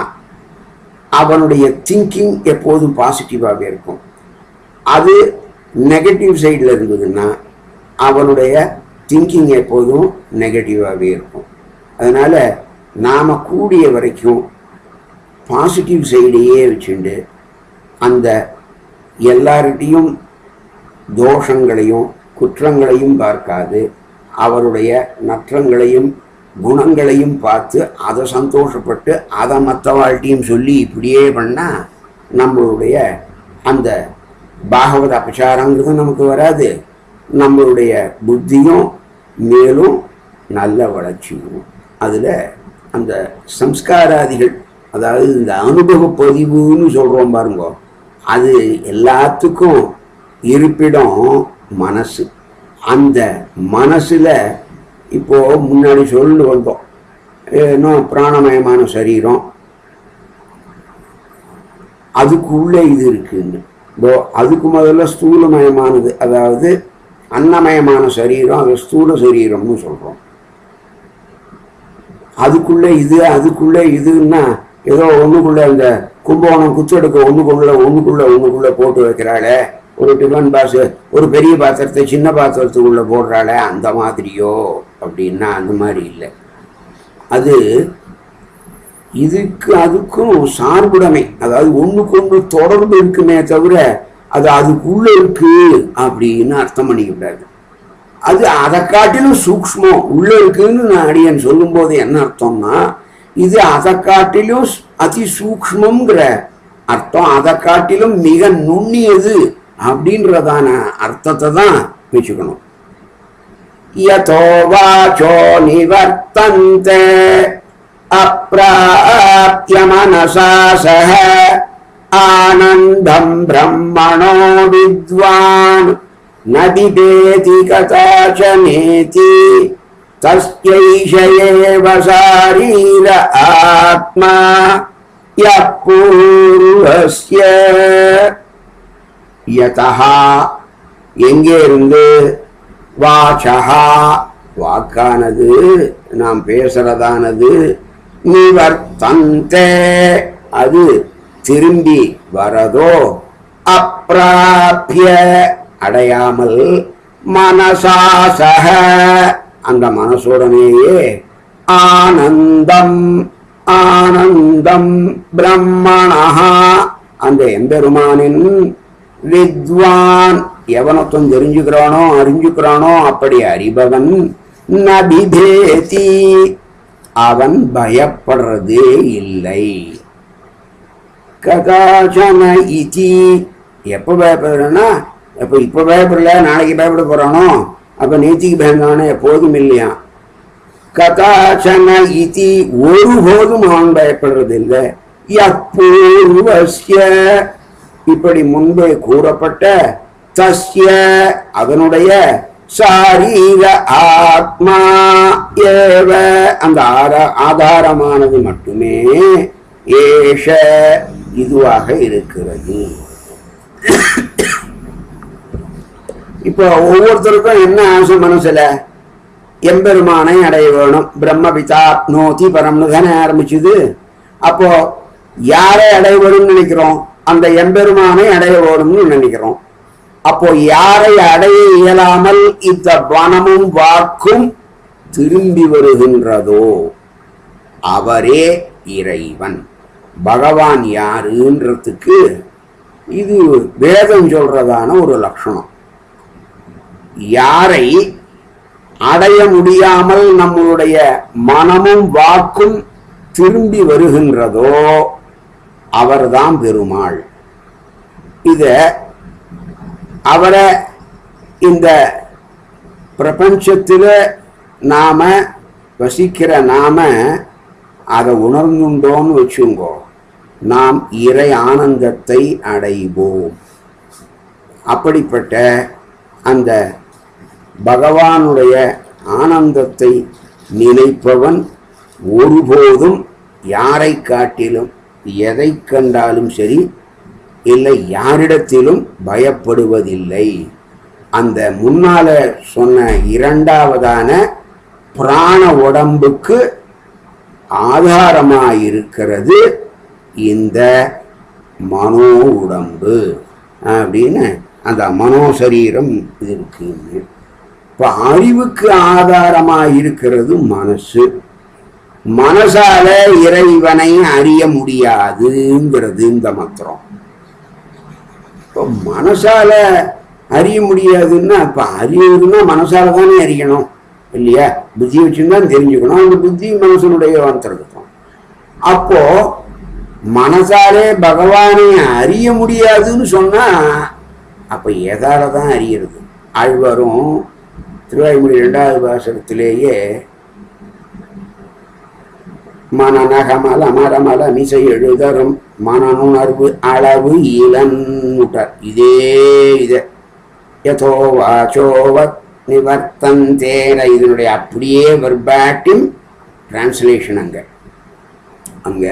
அவனுடைய திங்கிங் எப்போதும் பாசிட்டிவாகவே இருக்கும் அது நெகட்டிவ் சைடில் இருந்ததுன்னா அவனுடைய திங்கிங் எப்போதும் நெகட்டிவாகவே இருக்கும் அதனால் நாம் கூடிய வரைக்கும் பாசிட்டிவ் சைடையே வச்சுண்டு அந்த எல்லார்கிட்டையும் தோஷங்களையும் குற்றங்களையும் பார்க்காது அவருடைய நற்றங்களையும் குணங்களையும் பார்த்து அதை சந்தோஷப்பட்டு அதை மற்றவாழ்கிட்டையும் சொல்லி இப்படியே பண்ணால் நம்மளுடைய அந்த பாகவத அபச்சாரங்கிறது நமக்கு வராது நம்மளுடைய புத்தியும் மேலும் நல்ல வளர்ச்சி வரும் அதில் அந்த சம்ஸ்காராதிகள் அதாவது இந்த அனுபவ பதிவுன்னு சொல்கிறோம் பாருங்க அது எல்லாத்துக்கும் இருப்பிடம் மனசு அந்த மனசுல இப்போ முன்னாடி சொல்லு வந்தோம் இன்னும் பிராணமயமான சரீரம் அதுக்குள்ளே இது இருக்குன்னு இப்போ அதுக்கு முதல்ல ஸ்தூலமயமானது அதாவது அன்னமயமான சரீரம் அது ஸ்தூல சரீரம்னு சொல்கிறோம் அதுக்குள்ளே இது அதுக்குள்ளே இதுன்னா ஏதோ ஒன்றுக்குள்ளே அந்த கும்பகோணம் குச்செடுக்க ஒன்றுக்குள்ள ஒன்றுக்குள்ள ஒன்றுக்குள்ள போட்டு வைக்கிறாளே ஒரு டிஃபன் பாஸ் ஒரு பெரிய பாத்திரத்தை சின்ன பாத்திரத்துக்குள்ள போடுறாளே அந்த மாதிரியோ அப்படின்னா அந்த மாதிரி இல்லை அது இதுக்கு அதுக்கும் சார்புடைமை அதாவது ஒண்ணுக்கு ஒண்ணு தொடர்பு இருக்குமே தவிர அது அதுக்குள்ள இருக்கு அப்படின்னு அர்த்தம் பண்ணிக்கூடாது அது அதை காட்டிலும் சூக்ஷ்மம் உள்ள இருக்குன்னு நான் அடியன் சொல்லும்போது என்ன அர்த்தம்னா இது அதை காட்டிலும் அதி சூக்ஷ்மங்கிற அர்த்தம் அதை காட்டிலும் மிக நுண்ணியது அப்படின்றதான அர்த்தத்தை தான் வச்சுக்கணும் யதோ வாச்சோ நிவர்த்தந்தே अप्राप्य मनसा सह आनन्दम् ब्रह्मणो विद्वान् न बिभेति कदाचनेति तस्यैष एव शारीर आत्मा यः पूर्वस्य யதா எங்கே இருந்து வாச்சகா வாக்கானது நாம் பேசுறதானது நிவர்த்தந்தே அது திரும்பி வரதோ அப்பிராபிய அடையாமல் மனசாசக அந்த மனசுடனேயே ஆனந்தம் ஆனந்தம் பிரம்மணஹா அந்த எம்பெருமானின் வித்வான் எவனொத்தம் தெரிஞ்சுக்கிறானோ அறிஞ்சுக்கிறானோ அப்படி அறிபவன் நபிபேதி அவன் பயப்படுறதே இல்லை கதாச்சன இதி எப்போ பயப்படுறேன்னா எப்போ இப்போ பயப்படல நாளைக்கு பயப்பட போறானோ அப்போ நேத்திக்கு பயந்தானோ எப்போதும் இல்லையா கதாச்சன இதி ஒருபோதும் அவன் பயப்படுறது இல்லை யப்பூர்வஸ்ய இப்படி முன்பே கூறப்பட்ட தஸ்ய அதனுடைய சாரீர ஆத்மா ஏவ அந்த ஆரா- ஆதாரமானது மட்டுமே ஏஷ இதுவாக இருக்கிறது இப்போ ஒவ்வொருத்தருக்கும் என்ன ஆசை மனசுல எம்பெருமானை அடைய வேணும் பிரம்மபிதா நோதி பரம்னு தானே ஆரம்பிச்சுது அப்போ யாரை அடைய வேணும்னு நினைக்கிறோம் அந்த எம்பெருமானை அடைய வேணும்னு நினைக்கிறோம் அப்போ யாரை அடைய இயலாமல் இந்த வனமும் வாக்கும் திரும்பி வருகின்றதோ அவரே இறைவன் பகவான் யாருன்றதுக்கு இது வேதம் சொல்றதான ஒரு லட்சணம் யாரை அடைய முடியாமல் நம்மளுடைய மனமும் வாக்கும் திரும்பி வருகின்றதோ அவர்தான் பெருமாள் இத அவரை இந்த பிரபஞ்சத்தில் நாம வசிக்கிற நாம அதை உணர்ந்துட்டோம்னு வச்சுங்கோ நாம் இறை ஆனந்தத்தை அடைவோம் அப்படிப்பட்ட அந்த பகவானுடைய ஆனந்தத்தை நினைப்பவன் ஒருபோதும் யாரை காட்டிலும் எதை கண்டாலும் சரி இல்லை யாரிடத்திலும் பயப்படுவதில்லை அந்த முன்னால சொன்ன இரண்டாவதான பிராண உடம்புக்கு ஆதாரமாயிருக்கிறது இந்த மனோ உடம்பு அப்படின்னு அந்த மனோ சரீரம் இருக்கு இப்போ அறிவுக்கு ஆதாரமாயிருக்கிறது மனசு மனசால இறைவனை அறிய முடியாதுங்கிறது இந்த மந்திரம் இப்போ மனசால அறிய முடியாதுன்னா இப்போ அறியணும்னா மனசால தானே அறியணும் இல்லையா புத்தி வச்சுருந்தா தெரிஞ்சுக்கணும் அந்த புத்தி மனசனுடைய வந்திருக்கட்டும் அப்போ மனசாலே பகவானை அறிய முடியாதுன்னு சொன்னா அப்ப எதால தான் அறியறது ஆழ்வாரும் திருவாய்மொழி இரண்டாவது பாசனத்திலேயே மனநகமல மரமல மிசை எழுதரும் மனனுணர்வு அளவு இளன்னுட்டார் இதே இத யதோ வாச்சோவத் நிவர்த்தந்தேன இதனுடைய அப்படியே வெர்பாட்டிம் டிரான்ஸ்லேஷன் அங்க அங்க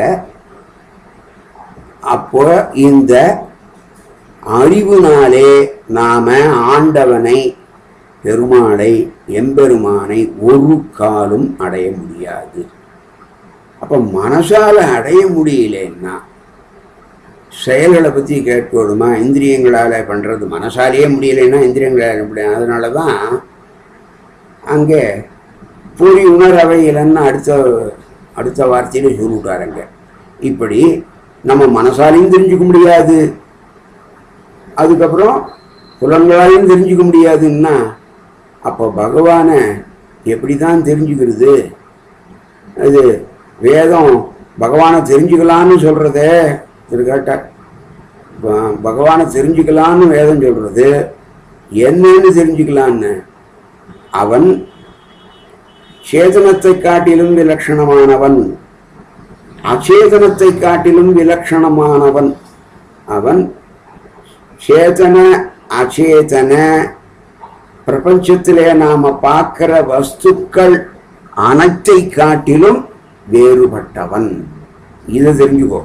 அப்போ இந்த அறிவுனாலே நாம ஆண்டவனை பெருமாளை எம்பெருமானை ஒரு காலும் அடைய முடியாது அப்ப மனசால அடைய முடியலன்னா செயல்களை பத்தி கேட்கணுமா இந்திரியங்களால பண்றது மனசாலேயே முடியலைன்னா இந்திரியங்களால முடியும் அதனால தான் அங்கே பொறி உணரவையிலன்னு அடுத்த அடுத்த வார்த்தையில சொல்லிவிட்டாருங்க இப்படி நம்ம மனசாலையும் தெரிஞ்சுக்க முடியாது அதுக்கப்புறம் புலன்களாலையும் தெரிஞ்சுக்க முடியாதுன்னா அப்போ பகவானை எப்படி தான் தெரிஞ்சுக்கிறது இது வேதம் பகவானை தெரிஞ்சுக்கலான்னு சொல்கிறதே இது கேட்ட ப- பகவானை தெரிஞ்சுக்கலான்னு வேதம் சொல்கிறது என்னன்னு தெரிஞ்சுக்கலான்னு அவன் சேதனத்தை காட்டிலும் விலட்சணமானவன் அச்சேதனத்தை காட்டிலும் விலட்சணமானவன் அவன் சேதன அச்சேதன பிரபஞ்சத்திலே நாம பார்க்கிற வஸ்துக்கள் அனைத்தை காட்டிலும் வேறுபட்டவன் இதை தெரிஞ்சுக்கோ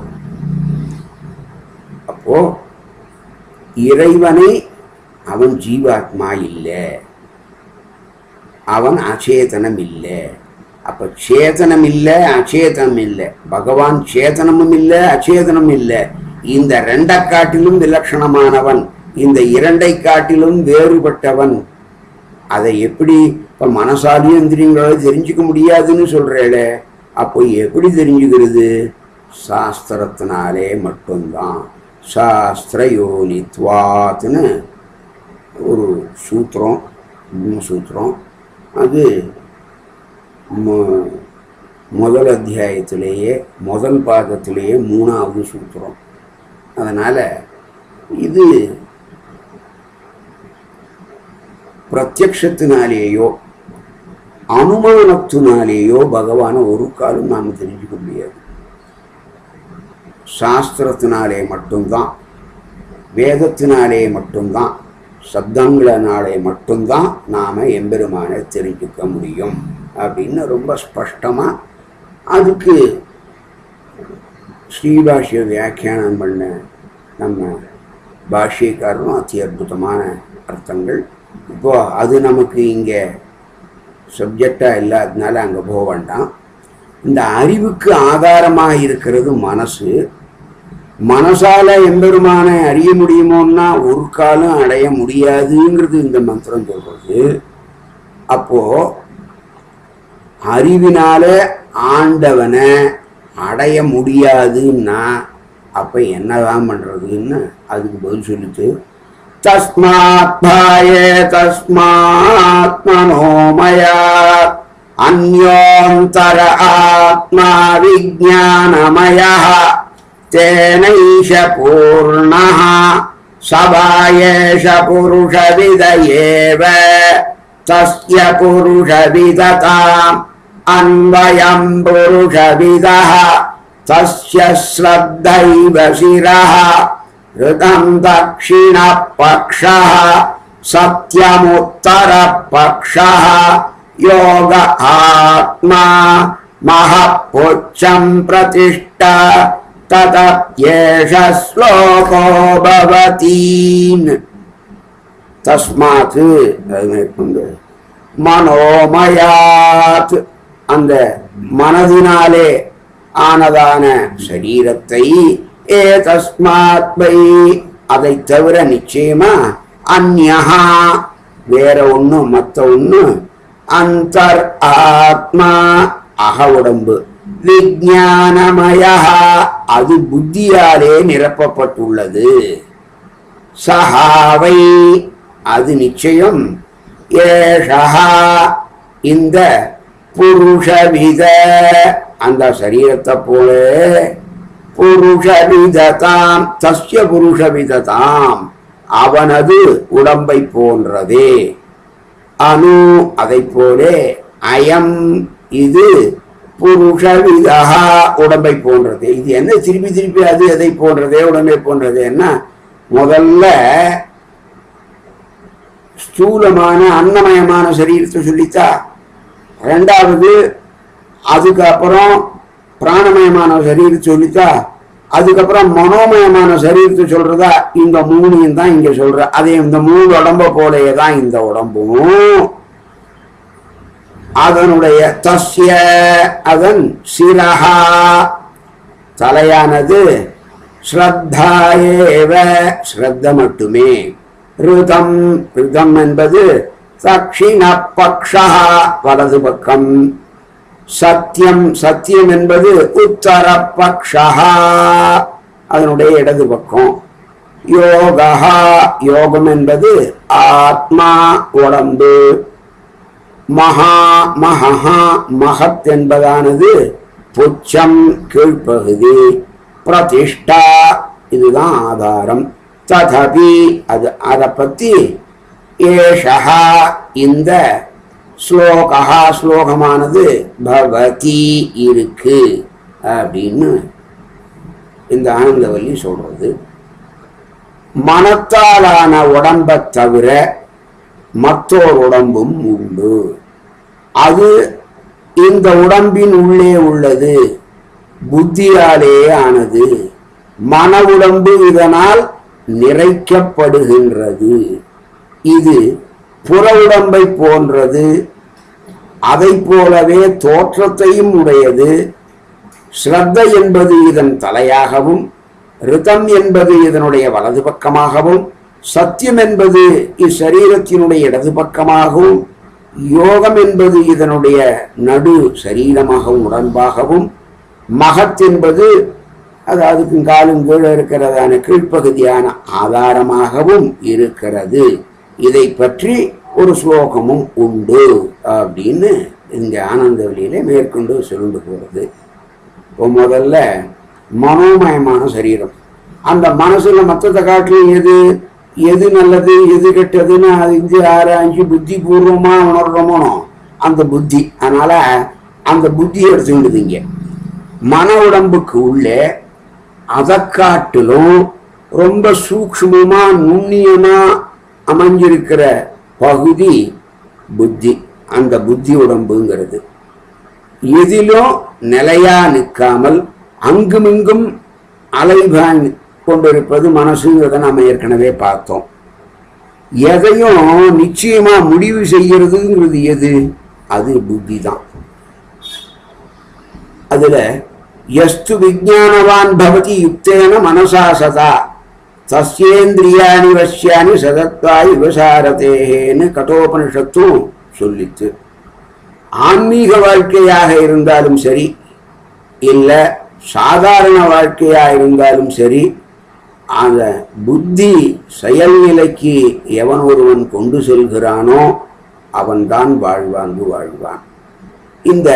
அப்போ இறைவனை அவன் ஜீவாத்மா இல்லை அவன் அச்சேதனம் இல்லை அப்ப சேதனம் இல்லை அச்சேதனம் இல்லை பகவான் சேதனமும் இல்லை அச்சேதனம் இல்லை இந்த ரெண்டை காட்டிலும் விலட்சணமானவன் இந்த இரண்டை காட்டிலும் வேறுபட்டவன் அதை எப்படி இப்ப மனசாலியும் இந்திரியங்களோ தெரிஞ்சுக்க முடியாதுன்னு சொல்றேளே அப்போ எப்படி தெரிஞ்சுக்கிறது சாஸ்திரத்தினாலே மட்டும்தான் சாஸ்திர யோனித்வாத்னு ஒரு சூத்திரம் பிரம்ம சூத்திரம் அது மு- முதல் அத்தியாயத்திலேயே முதல் பாகத்திலேயே மூணாவது சூத்திரம் அதனால் இது பிரத்யக்ஷத்தினாலேயோ அனுமானத்தினாலேயோ பகவானை ஒரு காலம் நாம் தெரிஞ்சுக்க முடியாது சாஸ்திரத்தினாலே மட்டும்தான் வேதத்தினாலே மட்டும்தான் சப்தங்களினாலே மட்டும்தான் நாம் எம்பெருமானை தெரிஞ்சுக்க முடியும் அப்படின்னு ரொம்ப ஸ்பஷ்டமாக அதுக்கு ஸ்ரீபாஷ்ய வியாக்கியானம் பண்ண நம்ம பாஷ்யக்காரரும் அதி அற்புதமான அர்த்தங்கள் இப்போ அது நமக்கு இங்கே சப்ஜெக்டாக இல்லாததுனால அங்கே போக வேண்டாம் இந்த அறிவுக்கு ஆதாரமாக இருக்கிறது மனசு மனசால எம்பெருமானை அறிய முடியுமோன்னா ஒரு காலம் அடைய முடியாதுங்கிறது இந்த மந்திரம் சொல்றது அப்போ அறிவினால ஆண்டவனை அடைய முடியாதுன்னா அப்ப என்னதான் பண்றதுன்னு அதுக்கு பதில் சொல்லிட்டு தஸ்மாத் பாய தஸ்மாத் மனோமயா அந்யோந்தர ஆத்மா விஜானமய தேனைஷ பூர்ணः சபாயேஷ புருஷவித ஏவ தஸ்ய புருஷவிததாம் அன்வயம் புருஷவிதः தஸ்ய ஸ்ரத்தைவ சிரः ऋतं दक्षिणपक्षः सत्यमुत्तरपक्षः योग आत्मा महपुच्छं प्रतिष्ठ ततप्येष श्लोको भवतीन् தஸ்மாத்து அது மேற்கொண்டு மனோமயாத் அந்த மனதினாலே ஆனதான சரீரத்தை ஏ தஸ்மாத் வை அதை தவிர நிச்சயமா அந்யஹா வேற ஒண்ணு மத்த ஒண்ணு அந்தர் ஆத்மா அக உடம்பு விஜானமய அது புத்தியாலே நிரப்பப்பட்டுள்ளது சஹாவை அது நிச்சயம் ஏஷா இந்த புருஷவித அந்த சரீரத்தை போல புருஷவிததாம் தஸ்ய புருஷவிததாம் அவனது உடம்பை போன்றதே அணு அதை போலே அயம் இது புருஷவிதா உடம்பை போன்றது இது என்ன திருப்பி திருப்பி அது எதை போன்றதே உடம்பை போன்றது என்ன முதல்ல ஸ்தூலமான அன்னமயமான சரீரத்தை சொல்லித்தா ரெண்டாவது அதுக்கப்புறம் பிராணமயமான சரீரத்தை சொல்லித்தா அதுக்கப்புறம் மனோமயமான சரீரத்தை சொல்றதா இந்த மூணையும் தான் இங்க சொல்ற அதே இந்த மூணு உடம்ப போலயே தான் இந்த உடம்பும் அதனுடைய தஸ்ய அதன் சிரஹா தலையானது ஸ்ரத்தாயேவ ஸ்ரத்த மட்டுமே ருதம் ருதம் என்பது தக்ஷிண பக்ஷா வலது பக்கம் சத்தியம் சத்தியம் என்பது உத்தர பக்ஷா அதனுடைய இடது பக்கம் யோகா யோகம் என்பது ஆத்மா உடம்பு மகா மகா மகத் என்பதானது புச்சம் கீழ்ப்பகுதி பிரதிஷ்டா இதுதான் ஆதாரம் ததபி அது அதை பத்தி ஏஷா இந்த ஸ்லோகா ஸ்லோகமானது பவதி இருக்கு அப்படின்னு இந்த ஆனந்தவல்லி சொல்றது மனத்தாலான உடம்பை தவிர மற்றோர் உடம்பும் உண்டு அது இந்த உடம்பின் உள்ளே உள்ளது புத்தியாலே ஆனது மன உடம்பு இதனால் நிறைக்கப்படுகின்றது இது புற உடம்பை போன்றது அதை போலவே தோற்றத்தையும் உடையது ஸ்ரத்த என்பது இதன் தலையாகவும் ரிதம் என்பது இதனுடைய வலது பக்கமாகவும் சத்தியம் என்பது இச்சரீரத்தினுடைய இடது பக்கமாகவும் யோகம் என்பது இதனுடைய நடு சரீரமாகவும் உடம்பாகவும் மகத் என்பது அது அதுக்கும் காலும் கீழே இருக்கிறதான கீழ்ப்பகுதியான ஆதாரமாகவும் இருக்கிறது இதை பற்றி ஒரு ஸ்லோகமும் உண்டு அப்படின்னு இங்க ஆனந்த வழியில மேற்கொண்டு சொல்லிட்டு போறது இப்போ முதல்ல மனோமயமான சரீரம் அந்த மனசுல மற்றதை காட்டிலும் எது எது நல்லது எது கெட்டதுன்னு அது இங்கு ஆராய்ஞ்சு புத்தி பூர்வமா உணர்றோமோ அந்த புத்தி அதனால அந்த புத்தியை எடுத்துக்கிடுது இங்க மன உடம்புக்கு உள்ளே அதை காட்டிலும் ரொம்ப சூக்ஷ்மமா நுண்ணியமா அமைஞ்சிருக்கிற பகுதி புத்தி அந்த புத்தி உடம்புங்கிறது எதிலும் நிலையா நிற்காமல் அங்குமிங்கும் அலைபான் கொண்டிருப்பது மனசுங்கிறத நம்ம ஏற்கனவே பார்த்தோம் எதையும் நிச்சயமா முடிவு செய்யறதுங்கிறது எது அது புத்தி தான் அதுல எஸ்து விஜானவான் பவதி யுக்தேன மனசா சதா தஸ்யேந்திரியாணி வசியானி சதத்வாய் விவசாரதேன்னு கட்டோபனிஷத்தும் சொல்லித்து ஆன்மீக வாழ்க்கையாக இருந்தாலும் சரி இல்லை சாதாரண வாழ்க்கையா இருந்தாலும் சரி அந்த புத்தி செயல்நிலைக்கு எவன் ஒருவன் கொண்டு செல்கிறானோ அவன்தான் வாழ்வாங்கு வாழ்வான் இந்த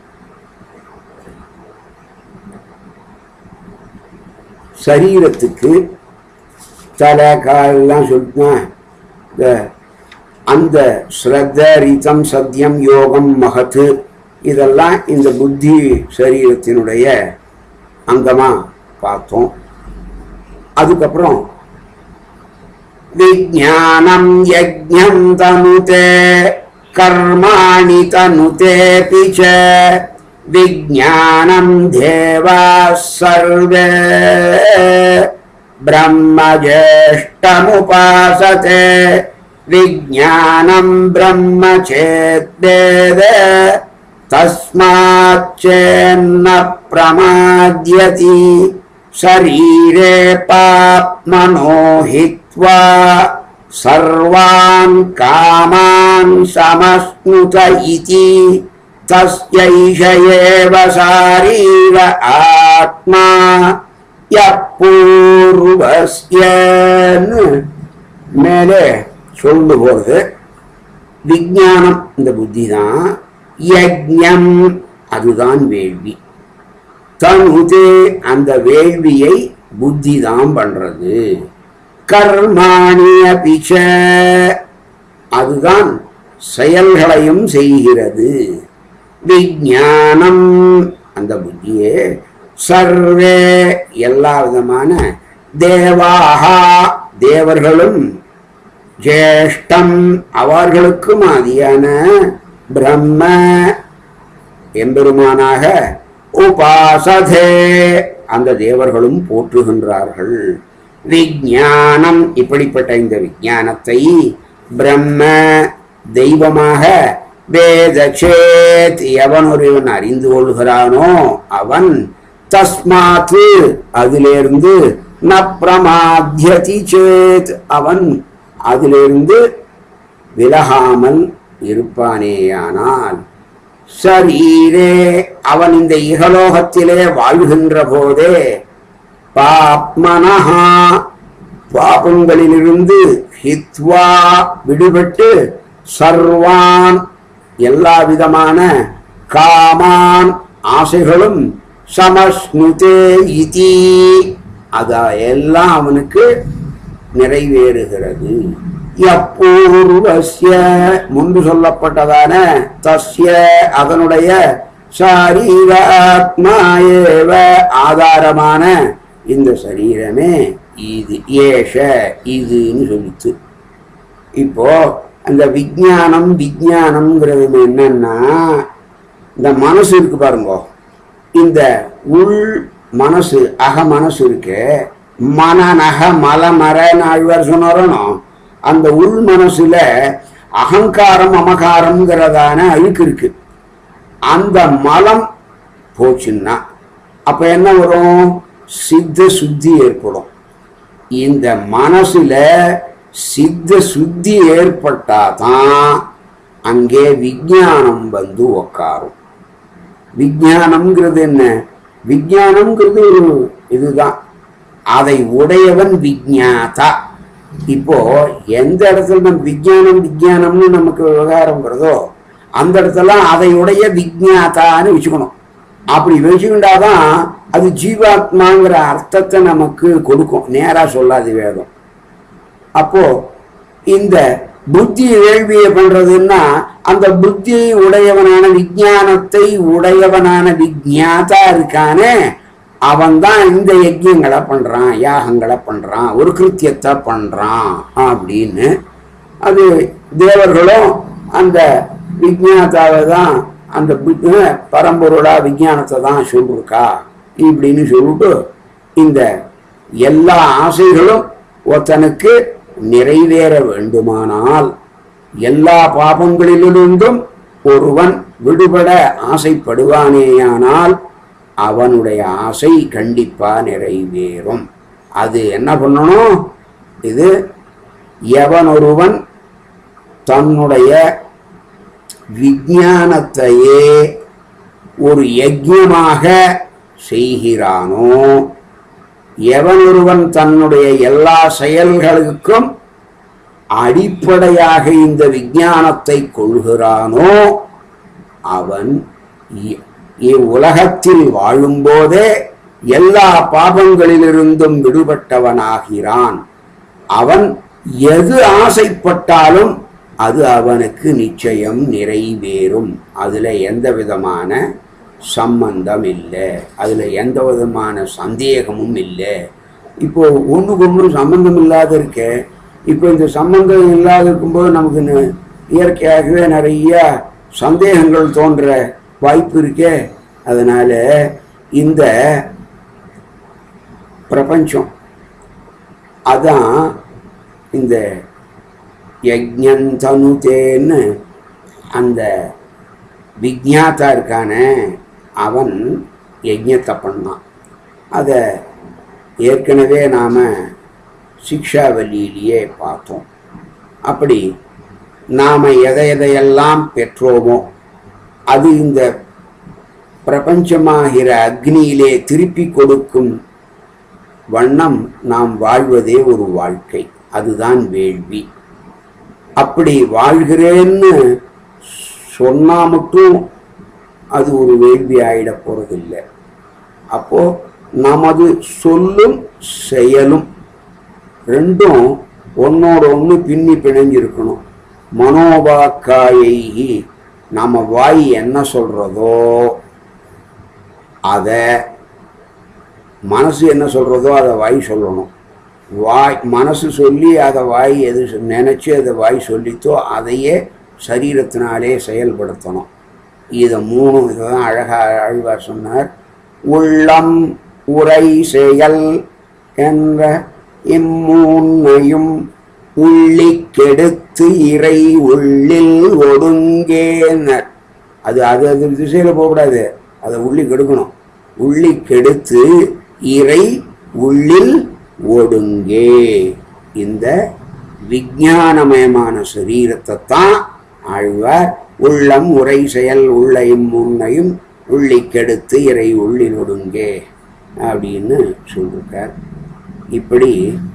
சரீரத்துக்கு தலை காலெல்லாம் சொல்லிட்டேன் இந்த அந்த ஸ்ரத்த ரிதம் சத்தியம் யோகம் மகத்து இதெல்லாம் இந்த புத்தி சரீரத்தினுடைய அங்கமா பார்த்தோம் அதுக்கப்புறம் விஜானம் யஜ்ஞம் தனுதே கர்மாணி தனுதேபி ச விஜானம் தேவா சர்வே ब्रह्मज्येष्ठमुपासते विज्ञानं ब्रह्म चेद्वेद तस्माच्चेन्न प्रमाद्यति शरीरे पाप्मनो हित्वा सर्वान् कामान् समश्नुत इति तस्यैष एव शारीर आत्मा யப்பூர்வஸ்யன்னு மேலே சொல்லு போகிறது விஜானம் இந்த புத்தி தான் யஜ்ஞம் அதுதான் வேள்வி தனுதே அந்த வேள்வியை புத்தி தான் பண்றது கர்மாணிய பிச்ச அதுதான் செயல்களையும் செய்கிறது விஜானம் அந்த புத்தியே சர்வே எல்லா விதமான தேவாகா தேவர்களும் ஜேஷ்டம் அவர்களுக்கும் ஆதியான பிரம்ம எம்பெருமானாக உபாசதே அந்த தேவர்களும் போற்றுகின்றார்கள் விஞ்ஞானம் இப்படிப்பட்ட இந்த விஞ்ஞானத்தை பிரம்ம தெய்வமாக வேதச்சேத் எவன் ஒருவன் அறிந்து கொள்கிறானோ அவன் தஸ்மாத்து அதிலிருந்து ந பிரமாத்தியதி சேத் அவன் அதிலிருந்து விலகாமல் இருப்பானேயானால் சரீரே அவன் இந்த இகலோகத்திலே வாழ்கின்ற போதே பாப்மனஹா பாபங்களிலிருந்து ஹித்வா விடுபட்டு சர்வான் எல்லா விதமான காமான் ஆசைகளும் சமஸ்னுதே இதி அத எல்லாம் அவனுக்கு நிறைவேறுகிறது எப்பூர்வசிய முன்பு சொல்லப்பட்டதான தஸ்ய அதனுடைய சாரீராத்மா ஏவ ஆதாரமான இந்த சரீரமே இது ஏஷ இதுன்னு சொல்லிச்சு இப்போ அந்த விஜானம் விஜானம்ங்கிறது என்னன்னா இந்த மனசு இருக்கு பாருங்க இந்த உள் மனசு அக மனசு இருக்கு மனநக மலமரன்னு ஆழ்வார் சொன்னாரணும் அந்த உள் மனசுல அகங்காரம் அமகாரம்ங்கிறதான அழுக்கு இருக்கு அந்த மலம் போச்சுன்னா அப்ப என்ன வரும் சித்த சுத்தி ஏற்படும் இந்த மனசுல சித்த சுத்தி ஏற்பட்டாதான் அங்கே விஞ்ஞானம் வந்து உக்காரும் விஞ்ஞானம்ங்கிறது என்ன விஞ்ஞானம்ங்கிறது ஒரு இதுதான் அதை உடையவன் விஜாதா இப்போ எந்த இடத்துல நம்ம விஞ்ஞானம் விஞ்ஞானம்னு நமக்கு விவகாரம் வருதோ அந்த இடத்துல அதை உடைய விஜாதான்னு வச்சுக்கணும் அப்படி வச்சுக்கிட்டாதான் அது ஜீவாத்மாங்கிற அர்த்தத்தை நமக்கு கொடுக்கும் நேரா சொல்லாது வேதம் அப்போ இந்த புத்தி வேள்வியை பண்றதுன்னா அந்த புத்தியை உடையவனான விஞ்ஞானத்தை உடையவனான விஜாதா இருக்கானே அவன் தான் இந்த யஜ்யங்களை பண்றான் யாகங்களை பண்றான் ஒரு கிருத்தியத்தை பண்றான் அப்படின்னு அது தேவர்களும் அந்த விஜயாத்தாவை தான் அந்த வி- பரம்பொருளா விஞ்ஞானத்தை தான் சொல்லிருக்கா இப்படின்னு சொல்லிட்டு இந்த எல்லா ஆசைகளும் ஒருத்தனுக்கு நிறைவேற வேண்டுமானால் எல்லா பாபங்களிலிருந்தும் ஒருவன் விடுபட ஆசைப்படுவானேயானால் அவனுடைய ஆசை கண்டிப்பா நிறைவேறும் அது என்ன பண்ணணும் இது எவன் ஒருவன் தன்னுடைய விஞ்ஞானத்தையே ஒரு யஜ்யமாக செய்கிறானோ எவன் ஒருவன் தன்னுடைய எல்லா செயல்களுக்கும் அடிப்படையாக இந்த விஞ்ஞானத்தை கொள்கிறானோ அவன் இ- இவ்வுலகத்தில் வாழும்போதே எல்லா பாபங்களிலிருந்தும் விடுபட்டவனாகிறான் அவன் எது ஆசைப்பட்டாலும் அது அவனுக்கு நிச்சயம் நிறைவேறும் அதுல எந்த விதமான சம்பந்தம் இல்லை அதுல எந்த விதமான சந்தேகமும் இல்லை இப்போ ஒண்ணுக்கு ஒன்று சம்பந்தம் இல்லாத இருக்க இப்போ இந்த சம்பந்தம் இல்லாத இருக்கும்போது நமக்கு ந- இயற்கையாகவே நிறைய சந்தேகங்கள் தோன்ற வாய்ப்பு இருக்கே அதனால இந்த பிரபஞ்சம் அதான் இந்த யஜ்ஞந்தனுதேன்னு அந்த விஜ்ஞாத்தா இருக்கானே அவன் யஜ்ஞத்தை பண்ணான் அதை ஏற்கனவே நாம் சிக்ஷாவலியிலேயே பார்த்தோம் அப்படி நாம் எதை எதையெல்லாம் பெற்றோமோ அது இந்த பிரபஞ்சமாகிற அக்னியிலே திருப்பி கொடுக்கும் வண்ணம் நாம் வாழ்வதே ஒரு வாழ்க்கை அதுதான் வேள்வி அப்படி வாழ்கிறேன்னு சொன்னா மட்டும் அது ஒரு வேள்வி ஆயிட போறதில்லை அப்போ நமது சொல்லும் செயலும் ரெண்டும் ஒன்னோட ஒன்று பின்னி பிணைஞ்சிருக்கணும் மனோபாக்காயை நம்ம வாய் என்ன சொல்றதோ அதை மனசு என்ன சொல்றதோ அதை வாய் சொல்லணும் வாய் மனசு சொல்லி அதை வாய் எது சொ- நினைச்சு அதை வாய் சொல்லித்தோ அதையே சரீரத்தினாலே செயல்படுத்தணும் இதை மூணு இதுதான் அழகா ஆழ்வார் சொன்னார் உள்ளம் உரை செயல் என்ற இம்மூன்னையும் உள்ளி கெடுத்து இறை உள்ளில் ஒடுங்கேனர் அது அது அது திசையில போகக்கூடாது அதை உள்ளி கெடுக்கணும் உள்ளி கெடுத்து இறை உள்ளில் ஒடுங்கே இந்த விஞ்ஞானமயமான சரீரத்தை தான் ஆழ்வார் உள்ளம் உரை செயல் உள்ளையும் முன்னையும் உள்ளி கெடுத்து இறை உள்ளில் ஒடுங்கே அப்படின்னு சொல்லிருக்கார் இப்படி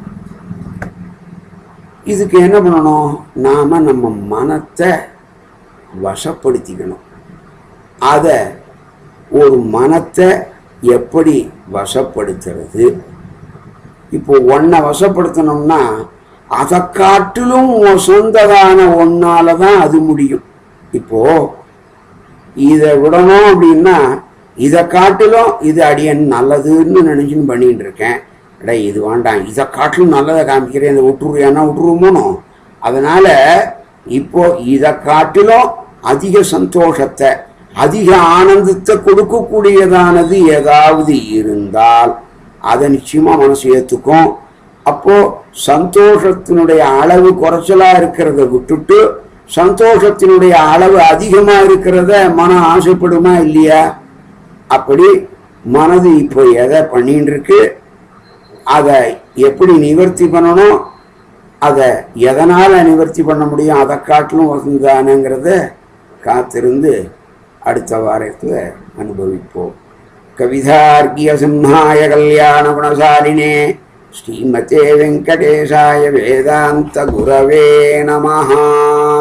இதுக்கு என்ன பண்ணணும் நாம நம்ம மனத்தை வசப்படுத்திக்கணும் அதை ஒரு மனத்தை எப்படி வசப்படுத்துறது இப்போ ஒன்றை வசப்படுத்தணும்னா அதை காட்டிலும் சொந்ததான ஒன்னால தான் அது முடியும் இப்போ இதை விடணும் அப்படின்னா இதை காட்டிலும் இது அடியன் நல்லதுன்னு நினைச்சுன்னு பண்ணிட்டு இருக்கேன் அடே இது வேண்டாம் இதை காட்டிலும் நல்லதை காமிக்கிறேன் இதை விட்டுருவியானா விட்டுருவோமோ அதனால இப்போ இதை காட்டிலும் அதிக சந்தோஷத்தை அதிக ஆனந்தத்தை கொடுக்கக்கூடியதானது ஏதாவது இருந்தால் அதை நிச்சயமா மனசு ஏத்துக்கும் அப்போ சந்தோஷத்தினுடைய அளவு குறைச்சலா இருக்கிறத விட்டுட்டு சந்தோஷத்தினுடைய அளவு அதிகமா இருக்கிறத மனம் ஆசைப்படுமா இல்லையா அப்படி மனது இப்போ எதை பண்ணிட்டு இருக்கு அதை எப்படி நிவர்த்தி பண்ணணும் அதை எதனால நிவர்த்தி பண்ண முடியும் அதை காட்டிலும் வசந்தானுங்கிறத காத்திருந்து அடுத்த வாரத்தில் அனுபவிப்போம் கவிதார்கிய சிம்ஹாய கல்யாண குணசாலினே ஸ்ரீமதே வெங்கடேசாய வேதாந்த குரவே நமஹா